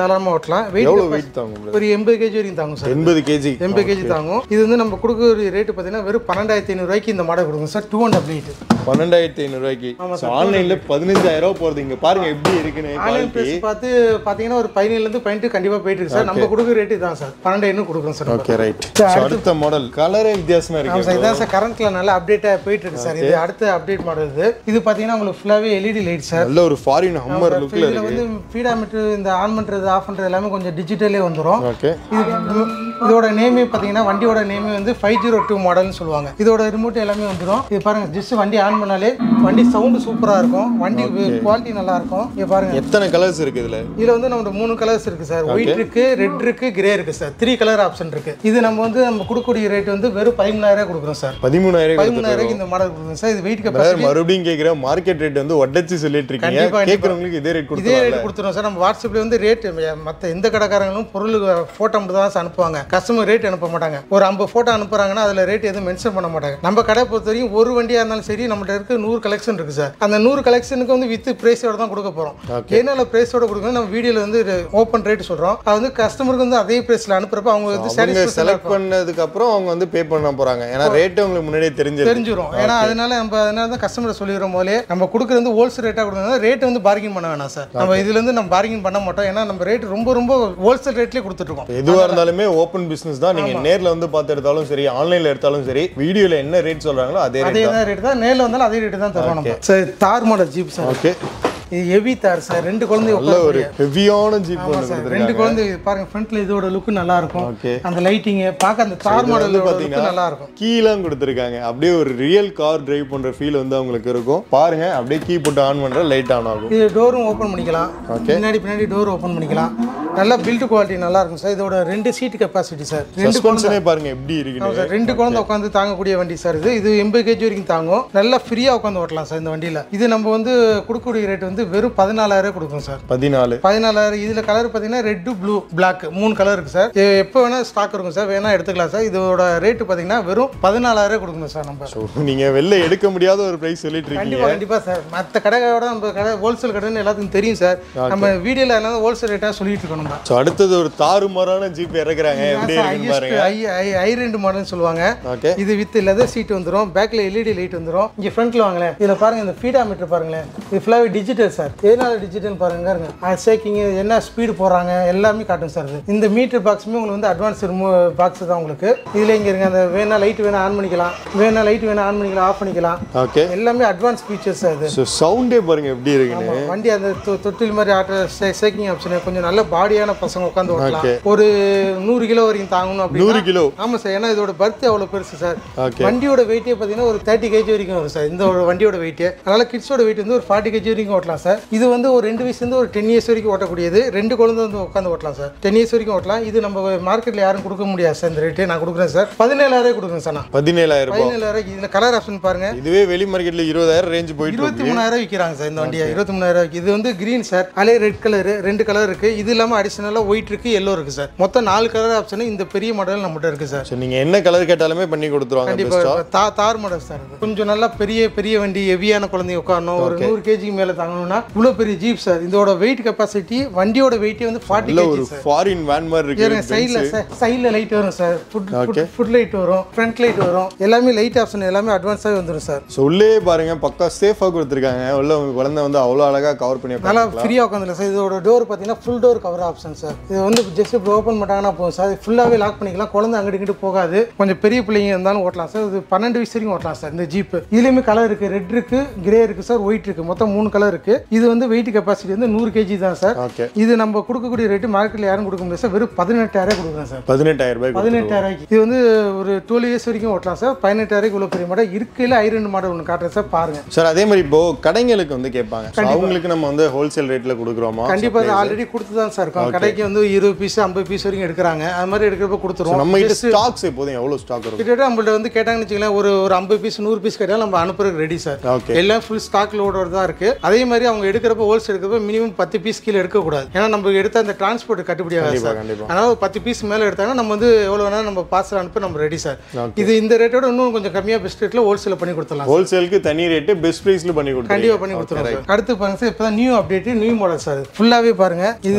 ஓட்டலாம் எவ்வளோ வெயிட் வெயிட் தாங்க உங்களுக்கு ஒரு எண்பது கேஜி வரைக்கும் தாங்கும் சார் எண்பது கேஜி எண்பது கேஜி தாங்கும் இது வந்து நம்ம கொடுக்குற ரேட்டு பார்த்தீங்கன்னா வெறும் பன்னெண்டாயிரத்தி ஐநூறுரூவாய்க்கு இந்த மாடல் கொடுக்கும் சார் டூ அண்ட் அப்ளீட் பன்னெண்டாயிரத்தி ஐநூறுரூவாய்க்கு ஆன்லைனில் பதினஞ்சாயிரம் ரூபா போகிறது இங்கே பாருங்க எப்படி இருக்குன்னு ஆன்லைன் குவாலிட்டி ப்ரைஸ் பார்த்து பார்த்தீங்கன்னா ஒரு பதினேழுலேருந்து பதினெட்டு கண்டிப்பாக போயிட்டு இருக்கு சார் நம்ம கொடுக்குற ரேட்டு தான் சார் பன்னெண்டாயிரம் கொடுக்குறோம் சார் ஓகே ரைட் அடுத்த மாடல் கலரே வித்தியாசமா ஆமாம் இருக்கு சார் இதான் சார் கரண்ட்ல நல்லா அப்டேட்டாக போயிட்டு இருக்கு சார் இது அடுத்த அப்டேட் மாடல் இது இது பார்த்தீங்கன்னா உங்களுக்கு ஃபுல்லாகவே எல்இடி லைட் சார் நல்ல ஒரு ஃபாரின் ஹம்மர் லுக்ல இதில் வந்து ஃபீடாமீட்டர் இந்த ஆன் பண்ணுறது ஆஃப் பண்ணுறது எல்லாமே கொஞ்சம் டிஜிட்டலே வந்துடும் ஓகே இது இதோட நேமே பார்த்தீங்கன்னா வண்டியோட நேமே வந்து ஃபைவ் ஜீரோ டூ மாடல்னு சொல்லுவாங்க இதோட ரிமோட் எல்லாமே வந்துடும் இது பாருங்க ஜஸ்ட் வண்டி ஆன் பண்ணாலே வண்டி சவுண்டு சூப்பராக இருக்கும் வண்டி குவாலிட்டி நல்லா இருக்கும் இது பாருங்க எத்தனை கலர்ஸ் இருக்கு இதுல இதில் வந்து நம்ம மூணு கலர்ஸ் இருக்கு சார் ஒயிட் இருக்கு ரெட் இருக்கு கிரே இருக்கு சார் த்ரீ கலர் ஆப்ஷன் இருக்கு இது நம்ம வந்து நம்ம கொடுக்கக்கூடிய ரேட் வந்து வெறும் பதிமூணாயிரம் கொடுக்குறோம் சார் பதிமூணாயிரம் பதிமூணாயிரம் இந்த மாடல் கொடுக்குறோம் சார் இது வெயிட் கெப்பாசிட்டி brother, மறுபடியும் கேக்குறேன் மார்க்கெட் ரேட் வந்து ஒட்டச்சு சொல்லிட்டு இருக்கீங்க கண்டிப்பா, கண்டிப்பா. இதே கேக்குறவங்களுக்கு இதே ரேட் கொடுத்துருவாங்க ரேட் கொடுத்துருவோம் சார் நம்ம வாட்ஸ்அப்ல வந்து ரேட் மற்ற எந்த கடைக்காரங்களும் பொருள் ஃபோட்டோ மட்டும் தான் சார் அனுப்புவாங்க கஸ்டமர் ரேட் அனுப்ப மாட்டாங்க ஒரு ஐம்பது ஃபோட்டோ அனுப்புறாங்கன்னா அதில் ரேட் எதுவும் மென்ஷன் பண்ண மாட்டாங்க நம்ம கடை பொறுத்த வரைக்கும் ஒரு வண்டியாக இருந்தாலும் சரி நம்மகிட்ட இருக்க நூறு கலெக்ஷன் இருக்கு சார் அந்த நூறு கலெக்ஷனுக்கு வந்து வித் ப்ரைஸோட தான் கொடுக்க போகிறோம் என்னால ப்ரைஸோட கொடுக்கணும் நம்ம வீடியோவில் வந்து ஓப்பன் ரேட் சொல்கிறோம் அது வந்து கஸ்டமருக்கு வந்து அதே ப்ரைஸில் அனுப்புறப்ப அவங்க வந்து அவங்க சாட்டிஸ்ஃபேக்ஷன் செலக்ட் பண்ணதுக்கு அப்புறம் அவங்க வந்து பே பண்ண போறாங்க ஏன்னா ரேட் உங்களுக்கு முன்னாடியே தெரிஞ்சிருக்கு தெரிஞ்சிரும் ஏன்னா அதனால நம்ம அதனால தான் கஸ்டமர் சொல்லிடுறோம் போலே நம்ம கொடுக்குறது வந்து ஹோல்சேல் ரேட்டாக கொடுக்கணும் ரேட் வந்து பார்கிங் பண்ண வேணாம் சார் நம்ம இதுல இருந்து நம்ம பார்கிங் பண்ண மாட்டோம் ஏன்னா நம்ம ரேட் ரொம்ப ரொம்ப ஹோல்சேல் ரேட்லேயே கொடுத்துட்ருக்கோம் எதுவா இருந்தாலுமே ஓப்பன் பிசினஸ் தான் நீங்க நேர்ல வந்து பார்த்து எடுத்தாலும் சரி ஆன்லைன்ல எடுத்தாலும் சரி வீடியோல என்ன ரேட் சொல்றாங்களோ அதே ரேட் அதே தான் ரேட் தான் நேரில் வந்தாலும் அதே ரேட்டு தான் தருவோம் நம்ம sir Thar model jeep sir okay இது ஹெவி தார் சார் ரெண்டு குழந்தை நல்ல ஒரு ஹெவியான ஜீப் ஒன்று சார் கொடுத்துருக்காங்க ரெண்டு குழந்தை பாருங்க ஃப்ரண்ட்ல இதோட லுக் நல்லா இருக்கும் Okay. அந்த லைட்டிங் பார்க்க அந்த தார் மாடல் லுக் நல்லா இருக்கும் கீலாம் கொடுத்துருக்காங்க அப்படியே ஒரு ரியல் கார் டிரைவ் பண்ற ஃபீல் வந்து அவங்களுக்கு இருக்கும் பாருங்க அப்படியே கீ போட்டு ஆன் பண்ற லைட் ஆன் ஆகும் இது டோரும் ஓப்பன் பண்ணிக்கலாம் பின்னாடி பின்னாடி டோர் ஓப்பன் பண்ணிக்கலாம் நல்லா பில்ட் குவாலிட்டி நல்லா இருக்கும் சார் இதோட ரெண்டு சீட் கெப்பாசிட்டி சார் ரெண்டு சஸ்பென்ஷனே பாருங்க எப்படி ஆமாம் இருக்குன்னு சார் ரெண்டு குழந்தை உட்காந்து தாங்கக்கூடிய வண்டி சார் இது இது எண்பது கேஜி வரைக்கும் தாங்கும் நல்லா ஃப்ரீயாக உட்காந்து ஓட்டலாம் சார் இந்த வண்டியில் இது நம்ம வந்து கொடுக்கக்கூடிய ரேட் வந்து வெறும் பதினாலாயிரம் கொடுக்கும் சார் பதினாலு பதினாலாயிரம் இதில் கலர் பார்த்தீங்கன்னா ரெட்டு ப்ளூ பிளாக் மூணு கலர் இருக்குது சார் எ- எப்போ வேணால் ஸ்டாக் இருக்கும் சார் வேணால் எடுத்துக்கலாம் சார் இதோட ரேட்டு பார்த்தீங்கன்னா வெறும் பதினாலாயிரம் கொடுக்கணும் சார் நம்ம ஸோ நீங்க வெளில எடுக்க முடியாத ஒரு பிரைஸ் சொல்லிட்டு இருக்கீங்க கண்டிப்பாக கண்டிப்பாக சார் மற்ற கடையோட நம்ம கடை ஹோல்சேல் கடைன்னு எல்லாத்துக்கும் தெரியும் சார் நம்ம வீடியோவில் என்ன ஹோல்சேல் ரேட்டாக சொல்லிட்டு இருக்கோம் நம்ம ஸோ அடுத்தது ஒரு தாறுமாறான ஜீப் இறக்குறாங்க எப்படி இருக்குன்னு பாருங்க ஹையஸ்ட் ஐ ஐ ரெண்டு மாடல்னு சொல்லுவாங்க ஓகே இது வித் லெதர் சீட் வந்துரும் பேக்ல எல்இடி லைட் வந்துரும் இங்க ஃப்ரண்ட்ல வாங்களேன் இதுல பாருங்க இந்த ஃபீடா மீட்டர் பாருங்களேன் இது ஃபுல்லாவே டிஜிட்டல் சார் எதனால டிஜிட்டல் பாருங்க பாருங்க ஷேக்கிங் என்ன ஸ்பீடு போறாங்க எல்லாமே காட்டும் சார் இது இந்த மீட்டர் பாக்ஸுமே உங்களுக்கு வந்து அட்வான்ஸ் பாக்ஸ் தான் உங்களுக்கு இதுல இங்க இருங்க அந்த வேணா லைட் வேணா ஆன் பண்ணிக்கலாம் வேணா லைட் வேணா ஆன் பண்ணிக்கலாம் ஆஃப் பண்ணிக்கலாம் ஓகே எல்லாமே அட்வான்ஸ் ஃபீச்சர்ஸ் அது ஸோ சவுண்டே பாருங்க எப்படி இருக்குன்னு வண்டி அந்த தொ- தொட்டில் மாதிரி ஆட்ட ஷேக்கிங் ஆப்ஷன் கொஞ்சம் நல்ல பாடியான பசங்க உட்காந்து ஓட்டலாம் Okay. ஒரு நூறு கிலோ வரைக்கும் தாங்கணும் அப்படின்னா நூறு கிலோ ஆமா சார் ஏன்னா இதோட பர்த் அவ்வளோ பெருசு சார் ஓகே வண்டியோட வெயிட்டே பார்த்தீங்கன்னா ஒரு தேர்ட்டி கேஜி வரைக்கும் வரும் சார் இந்த ஒரு வண்டியோட வெயிட்டு அதனால கிட்ஸோட வெயிட் வந்து ஒரு ஃபார்ட்டி கேஜி வரைக்கும் ஓட்டலாம் சார் இது வந்து ஒரு ரெண்டு வயசுலேருந்து ஒரு டென் இயர்ஸ் வரைக்கும் ஓட்டக்கூடியது ரெண்டு குழந்தை வந்து உட்காந்து ஓட்டலாம் சார் டென் இயர்ஸ் வரைக்கும் ஓட்டலாம் இது நம்ம மார்க்கெட்டில் யாரும் கொடுக்க முடியாது சார் இந்த ரேட்டு நான் கொடுக்குறேன் சார் பதினேழாயிரம் கொடுக்குறேன் சார் நான் பதினேழாயிரம் ரூபாய் பதினேழாயிரம் இதில் கலர் ஆப்ஷன் பாருங்க இதுவே வெளி மார்க்கெட்ல இருபதாயிரம் ரேஞ்ச் போயிட்டு இருக்கு இருபத்தி மூணாயிரம் விற்கிறாங்க சார் இந்த வண்டியை இருபத்தி மூணாயிரம் இது வந்து கிரீன் சார் அதிலே ரெட் கலர் ரெண்டு கலர் இருக்கு இது இல்லாமல் அடிஷனலாக ஒயிட் இருக்கு எல்லோ இருக்கு சார் மொத்தம் நாலு கலர் ஆப்ஷன் இந்த பெரிய மாடல் நம்மகிட்ட இருக்கு சார் ஸோ நீங்க என்ன கலர் கேட்டாலுமே பண்ணி கொடுத்துருவாங்க கண்டிப்பா பெஸ்ட்டா தா தார் மாடல் சார் இது. கொஞ்சம் நல்லா பெரிய பெரிய வண்டி ஹெவியான குழந்தை உட்காரணும் ஒரு நூறு கேஜிக்கு மேல தாங்கணும்னா இவ்வளோ பெரிய ஜீப் சார் இதோட வெயிட் கெப்பாசிட்டி வண்டியோட வெயிட்டே வந்து ஃபார்ட்டி இல்ல கேஜி ஒரு சார் ஃபாரின் வேன் மாதிரி இருக்கு சைடில் சைடில் லைட் வரும் சார் ஃபுட் ஃபுட் லைட் வரும் ஃப்ரண்ட் லைட் வரும் எல்லாமே லைட் ஆப்ஷன் எல்லாமே அட்வான்ஸாகவே வந்துடும் சார் ஸோ உள்ளே பாருங்க பக்கா சேஃபா கொடுத்துருக்காங்க உள்ள உங்க குழந்தை வந்து அவ்வளோ அழகா கவர் பண்ணி நல்லா வைப்பாங்க ஃப்ரீயாக உட்காந்துல சார் இதோட டோர் பார்த்தீங்கன்னா full door cover option sir இது வந்து ஜஸ்ட் இப்போ ஓப்பன் பண்ணிட்டாங்கன்னா போதும் சார் ஃபுல்லாகவே லாக் பண்ணிக்கலாம் குழந்தை அங்கிட்டு இங்கிட்டு போகாது கொஞ்சம் பெரிய பிள்ளைங்க இருந்தாலும் ஓட்டலாம் சார் இது பன்னெண்டு வயசு வரைக்கும் ஓட்டலாம் சார் இந்த ஜீப் இதுலேயுமே கலர் இருக்குது ரெட் இருக்கு கிரே இருக்கு சார் ஒயிட் இருக்கு மொத்தம் மூணு கலர் இருக்கு இது வந்து வெயிட் கெப்பாசிட்டி வந்து நூறு கேஜி தான் சார் ஓகே இது நம்ம கொடுக்கக்கூடிய ரேட்டு மார்க்கெட்டில் யாரும் கொடுக்க முடியாது சார் வெறும் பதினெட்டாயிரம் கொடுக்குறேன் சார் பதினெட்டாயிரம் ரூபாய் பதினெட்டாயிரம் இது வந்து ஒரு டுவெல் இயர்ஸ் வரைக்கும் ஓட்டலாம் சார் பதினெட்டாயிரம் இவ்வளோ பெரிய மாடல் இருக்கையில் ஐரண்டு மாடல் ஒன்று காட்டுறேன் சார் பாருங்க சார் அதே மாதிரி இப்போ கடைங்களுக்கு வந்து கேட்பாங்க So, அவங்களுக்கு நம்ம வந்து ஹோல்சேல் ரேட்ல கொடுக்குறோமா கண்டிப்பா அது ஆல்ரெடி கொடுத்து தான் சார் இருக்கோம் கடைக்கு வந்து இருபது பீஸ் ஐம்பது பீஸ் வரைக்கும் எடுக்கிறாங்க அது மாதிரி எடுக்கிறப்ப கொடுத்துருவோம் நம்ம கிட்ட ஸ்டாக்ஸ் எப்போதும் எவ்வளவு ஸ்டாக் இருக்கும் கிட்டத்தட்ட நம்மள்ட்ட வந்து கேட்டாங்கன்னு வச்சுக்கலாம் ஒரு ஒரு ஐம்பது பீஸ் நூறு பீஸ் கேட்டாலும் நம்ம அனுப்புறதுக்கு ரெடி சார் ஓகே எல்லாம் ஃபுல் ஸ்டாக் லோடோட தான் இருக்கு அதே மாதிரி அவங்க எடுக்கிறப்ப ஹோல்சேல் எடுக்கிறப்ப மினிமம் பத்து பீஸ் கீழே எடுக்கக்கூடாது ஏன்னா நம்ம எடுத்த அந்த டிரான்ஸ்போர்ட் கட்டுப்படி ஆகாது கண்டிப்பா சார் கண்டிப்பா அதனால ஒரு பத்து பீஸ் மேலே எடுத்தாங்கன்னா நம்ம வந்து எவ்வளோ வேணாலும் நம்ம பார்சல் அனுப்ப நம்ம ரெடி சார் இது இந்த ரேட்டோட இன்னும் கொஞ்சம் கம்மியாக பெஸ்ட் ரேட்டில் ஹோல்சேல் பண்ணி கொடுத்துடலாம் ஹோல்சேலுக்கு தனி ரேட்டு பெஸ்ட் ப்ரைஸ்ல பண்ணி கொடுத்துருங்க கண்டிப்பா பண்ணி கொடுத்துருவோம் சார் அடுத்து பாருங்க சார் இப்போ தான் new update new model sir ஃபுல்லாவே பாருங்க இது ஃபர்ஸ்ட் டைம்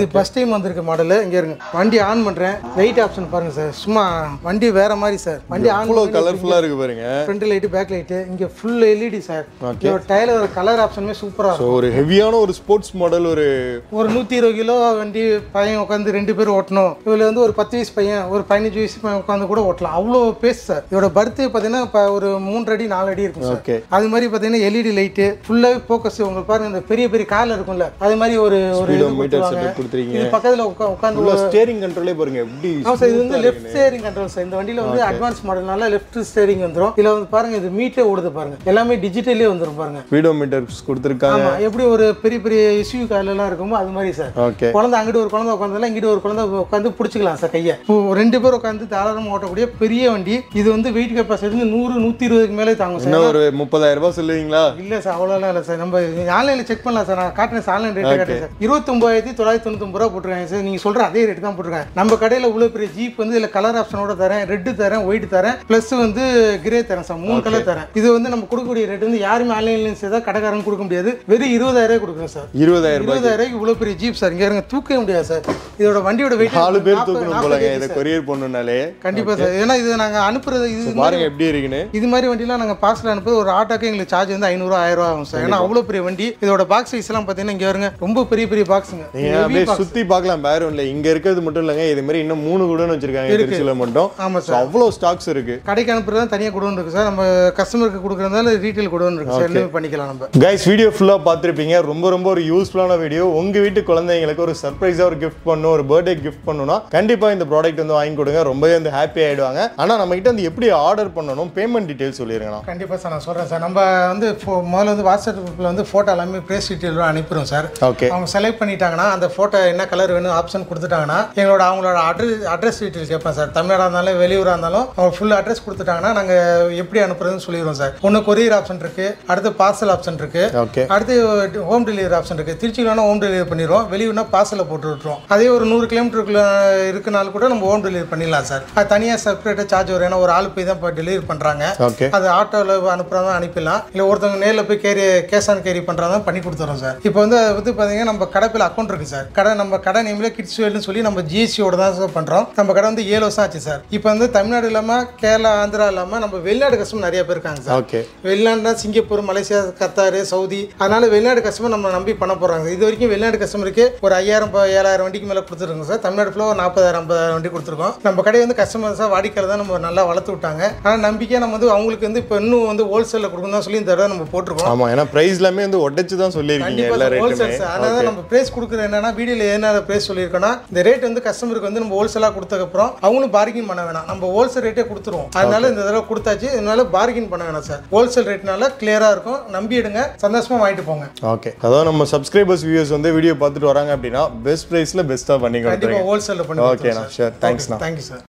டைம் வந்திருக்கு மாடல் இங்கே இருங்க வண்டி ஆன் பண்ணுறேன் லைட் ஆப்ஷன் பாருங்க சார் சும்மா வண்டி வேற மாதிரி சார் வண்டி ஆன் இவ்வளோ கலர்ஃபுல்லாக இருக்கு பாருங்க ஃப்ரண்ட் லைட்டு பேக் லைட்டு இங்கே ஃபுல் எல்இடி சார் இதோட டயர் ஒரு கலர் ஆப்ஷனுமே சூப்பராக இருக்கும் ஸோ ஒரு ஹெவியான ஒரு ஸ்போர்ட்ஸ் மாடல் ஒரு ஒரு நூற்றி இருபது கிலோ வண்டி பையன் உட்காந்து ரெண்டு பேர் ஓட்டணும் இதில் வந்து ஒரு பத்து வயசு பையன் ஒரு பதினஞ்சு வயசு பையன் உட்காந்து கூட ஓட்டலாம் அவ்வளோ பேஸ் சார் இதோட பர்த்து பார்த்தீங்கன்னா இப்போ ஒரு மூன்று அடி நாலு அடி இருக்கும் சார் ஓகே அது மாதிரி பார்த்தீங்கன்னா எல்இடி லைட்டு ஃபுல்லாகவே ஃபோக்கஸ் உங்களுக்கு பாருங்க இந்த பெரிய பெரிய கார்ல இருக்கும்ல அது மாதிரி ஒரு ஒரு இது மீட்டர் கொடுத்துருவாங்க செட்டப் கொடுத்துருக்கீங்க இது பக்கத்தில் உட்கா உட்காந்து உள்ள ஸ்டேரிங் கண்ட்ரோலே பாருங்க எப்படி ஆமாம் சார் இது வந்து லெஃப்ட் ஸ்டேரிங் கண்ட்ரோல் சார் இந்த வண்டியில் வந்து அட்வான்ஸ் மாடல்னால லெஃப்ட் ஸ்டேரிங் வந்துடும் இதில் வந்து பாருங்க இது மீட்டே ஓடுது பாருங்க எல்லாமே டிஜிட்டலே வந்துடும் பாருங்க ஸ்பீடோ மீட்டர்ஸ் கொடுத்துருக்காங்க ஆமா எப்படி ஒரு பெரிய பெரிய இஷ்யூ கார்லாம் இருக்குமோ அது மாதிரி சார் ஓகே குழந்தை அங்கிட்டு ஒரு குழந்தை உட்காந்துலாம் இங்கிட்டு ஒரு குழந்தை உட்காந்து பிடிச்சிக்கலாம் சார் கையை இப்போ ரெண்டு பேர் உட்காந்து தாராளமாக ஓட்டக்கூடிய பெரிய வண்டி இது வந்து வெயிட் கெப்பாசிட்டி வந்து நூறு நூற்றி இருபதுக்கு மேலே தாங்கும் சார் இன்னும் ஒரு முப்பதாயிரம் ரூபாய் சொல்லுவீங்களா இல்லை சார் அவ்வளோலாம் இல்லை சார் நம்ம ஆன்லைனில் செக் பண்ணலாம் சார் நான் காட்டினேன் சார் ஆன்லைன் ரேட்டு காட்டுறேன் சார் இருபத்தொம்பதாயிரத்தி தொள்ளாயிரத்தி தொண்ணூத்தொம்பது ரூபா போட்டிருக்காங்க சார் நீங்கள் சொல்கிற அதே ரேட்டு தான் போட்டிருக்காங்க நம்ம கடையில் இவ்வளோ பெரிய ஜீப் வந்து இதில் கலர் ஆப்ஷனோட தரேன் ரெட்டு தரேன் ஒயிட் தரேன் ப்ளஸ் வந்து கிரே தரேன் சார் மூணு கலர் தரேன் இது வந்து நம்ம கொடுக்கக்கூடிய ரேட் வந்து யாருமே ஆன்லைன்லையும் செய்தா கடைக்காரங்க கொடுக்க முடியாது வெறும் இருபதாயிரம் கொடுக்குறோம் சார் இருபதாயிரம் ரூபாய் இருபதாயிரம் இவ்வளோ பெரிய ஜீப் சார் இங்கே இருங்க தூக்கவே முடியாது சார் இதோட வண்டியோட வெயிட் நாலு பேர் தூக்கணும் போலங்க இதை கொரியர் பண்ணணும்னாலே கண்டிப்பாக சார் ஏன்னா இது நாங்கள் அனுப்புறது இது பாருங்க எப்படி இருக்குன்னு இது மாதிரி வண்டிலாம் நாங்கள் பார்சல் அனுப்புறது ஒரு ஆட்டோக்கு எங்களுக்கு சார்ஜ் வந்து ஐநூறுரூவா ஆயிரம் ரூபா ஆகும் சார் ஏன்னா அவ்வளோ பெரிய வண்டி இதோட பாக்ஸ் சைஸ் எல்லாம் பார்த்தீங்கன்னா இங்கே வருங்க ரொம்ப பெரிய பெரிய பாக்ஸுங்க நீங்க அப்படியே சுத்தி பார்க்கலாம் வேற இல்ல இங்க இருக்கிறது மட்டும் இல்லங்க இது மாதிரி இன்னும் மூணு குடோன் வச்சிருக்காங்க திருச்சியில மட்டும் ஆமாம் So, அவ்வளவு ஸ்டாக்ஸ் இருக்கு கடைக்கு அனுப்புறது தனியாக குடோன் இருக்கு சார் நம்ம கஸ்டமருக்கு கொடுக்குறதால ரீட்டைல் குடோன் இருக்கு சார் எல்லாமே பண்ணிக்கலாம் நம்ம கைஸ் வீடியோ ஃபுல்லா பார்த்திருப்பீங்க ரொம்ப ரொம்ப ஒரு யூஸ்ஃபுல்லான வீடியோ உங்க வீட்டு குழந்தைங்களுக்கு ஒரு சர்ப்ரைஸா ஒரு கிஃப்ட் பண்ணணும் ஒரு பர்த்டே கிஃப்ட் பண்ணணும்னா கண்டிப்பா இந்த ப்ராடக்ட் வந்து வாங்கி கொடுங்க ரொம்பவே வந்து ஹாப்பி ஆயிடுவாங்க ஆனா நம்ம கிட்ட வந்து எப்படி ஆர்டர் பண்ணணும் பேமெண்ட் டீடைல்ஸ் சொல்லிருங்கண்ணா கண்டிப்பாக சார் நான் சொல்கிறேன் சார் நம்ம வந்து ஃபோ- முதல்ல வந்து வாட்ஸ்அப்பில் வந்து ஃபோட்டோ எல்லாமே ப்ரைஸ் டீட்டெயிலும் அனுப்பிடுவோம் சார் ஓகே அவங்க செலக்ட் பண்ணிட்டாங்கன்னா அந்த ஃபோட்டோ என்ன கலர் வேணும் ஆப்ஷன் கொடுத்துட்டாங்கன்னா எங்களோட அவங்களோட அட்ரஸ் அட்ரஸ் டீட்டெயில் கேட்பேன் சார் தமிழ்நாடாக இருந்தாலும் வெளியூராக இருந்தாலும் அவங்க ஃபுல் அட்ரஸ் கொடுத்துட்டாங்கன்னா நாங்கள் எப்படி அனுப்புறதுன்னு சொல்லிடுவோம் சார் ஒன்று கொரியர் ஆப்ஷன் இருக்கு அடுத்து பார்சல் ஆப்ஷன் இருக்கு ஓகே அடுத்து ஹோம் டெலிவரி ஆப்ஷன் இருக்கு திருச்சியில் வேணா ஹோம் டெலிவரி பண்ணிடுவோம் வெளியூர்னா பார்சலில் போட்டு விட்டுருவோம் அதே ஒரு நூறு கிலோமீட்டருக்குள்ள இருக்கனால கூட நம்ம ஹோம் டெலிவரி பண்ணிடலாம் சார் அது தனியாக செப்பரேட்டாக சார்ஜ் வரும் ஏன்னா ஒரு ஆள் போய் தான் இப்போ டெலிவரி பண்ணுறாங்க ஓகே அது ஆட்டோவில் அனுப்புறதா அனுப்பிடலாம் இல்லை ஒருத்தவங்க நேரில் போய் கேரி கேஷ் ஆன் கேரி பண்ணுறதா பண்ணி கொடுத்துறோம் சார் இப்போ வந்து அது வந்து பார்த்தீங்கன்னா நம்ம கடைப்பில் அக்கௌண்ட் இருக்குது சார் கடை நம்ம கடை நேமில் கிட்ஸ் வேல்னு சொல்லி நம்ம ஜிஎஸ்டியோட தான் சார் பண்ணுறோம் நம்ம கடை வந்து ஏழு வருஷம் ஆச்சு சார் இப்போ வந்து தமிழ்நாடு இல்லாமல் கேரளா ஆந்திரா இல்லாமல் நம்ம வெளிநாடு கஸ்டமர் நிறைய பேர் இருக்காங்க சார் ஓகே வெளிநாடுனா சிங்கப்பூர் மலேசியா கத்தார் சவுதி அதனால வெளிநாடு கஸ்டமர் நம்ம நம்பி பண்ண போறாங்க இது வரைக்கும் வெளிநாடு கஸ்டமருக்கு ஒரு ஐயாயிரம் ப- ஏழாயிரம் வண்டிக்கு மேலே கொடுத்துருக்கோம் சார் தமிழ்நாடு ஃபுல்லாக ஒரு நாற்பதாயிரம் ஐம்பதாயிரம் வண்டி கொடுத்துருக்கோம் நம்ம கடை வந்து கஸ்டமர்ஸாக வாடிக்கையில் தான் நம்ம நல்லா வளர்த்து விட்டாங்க ஆனால் நம்பிக்கையாக நம்ம வந்து அவங்களுக்கு வந்து இப்போ இன்னும் வந்து ஹோல்சேலில் கொடுக்கணும் தான் சொல்லி இந்த தடவை நம்ம போட்டிருக்கோம் ஆமா ஏன்னா பிரைஸ் எல்லாமே வந்து உடைச்சு தான் சொல்லியிருக்கீங்க எல்லா ரேட்டுமே ஹோல்சேல் சார் அதனால தான் நம்ம பிரைஸ் கொடுக்குற என்னன்னா வீடியோவில் என்ன பிரைஸ் சொல்லியிருக்கோன்னா இந்த ரேட் வந்து கஸ்டமருக்கு வந்து நம்ம ஹோல்சேலாக கொடுத்ததுக்கப்புறம் அவங்களும் பார்கிங் பண்ண வேணாம் நம்ம ஹோல்சேல் ரேட்டே கொடுத்துருவோம் அதனால இந்த தடவை கொடுத்தாச்சு இதனால பார்கிங் பண்ண வேணாம் சார் ஹோல்சேல் ரேட்னால கிளியராக இருக்கும் நம்பி எடுங்க சந்தோஷமா வாங்கிட்டு போங்க ஓகே அதாவது நம்ம சப்ஸ்கிரைபர்ஸ் வியூஸ் வந்து வீடியோ பார்த்துட்டு வராங்க அப்படின்னா பெஸ்ட் ப்ரைஸ்ல பெஸ்ட்டாக பண்ணி கண்டிப்பாக கொடுத்துருங்க ஹோல்சேலில் பண்ணி ஓகேண்ணா ஷூர் தேங்க்ஸ்ண்ணா தேங்க்யூ சார்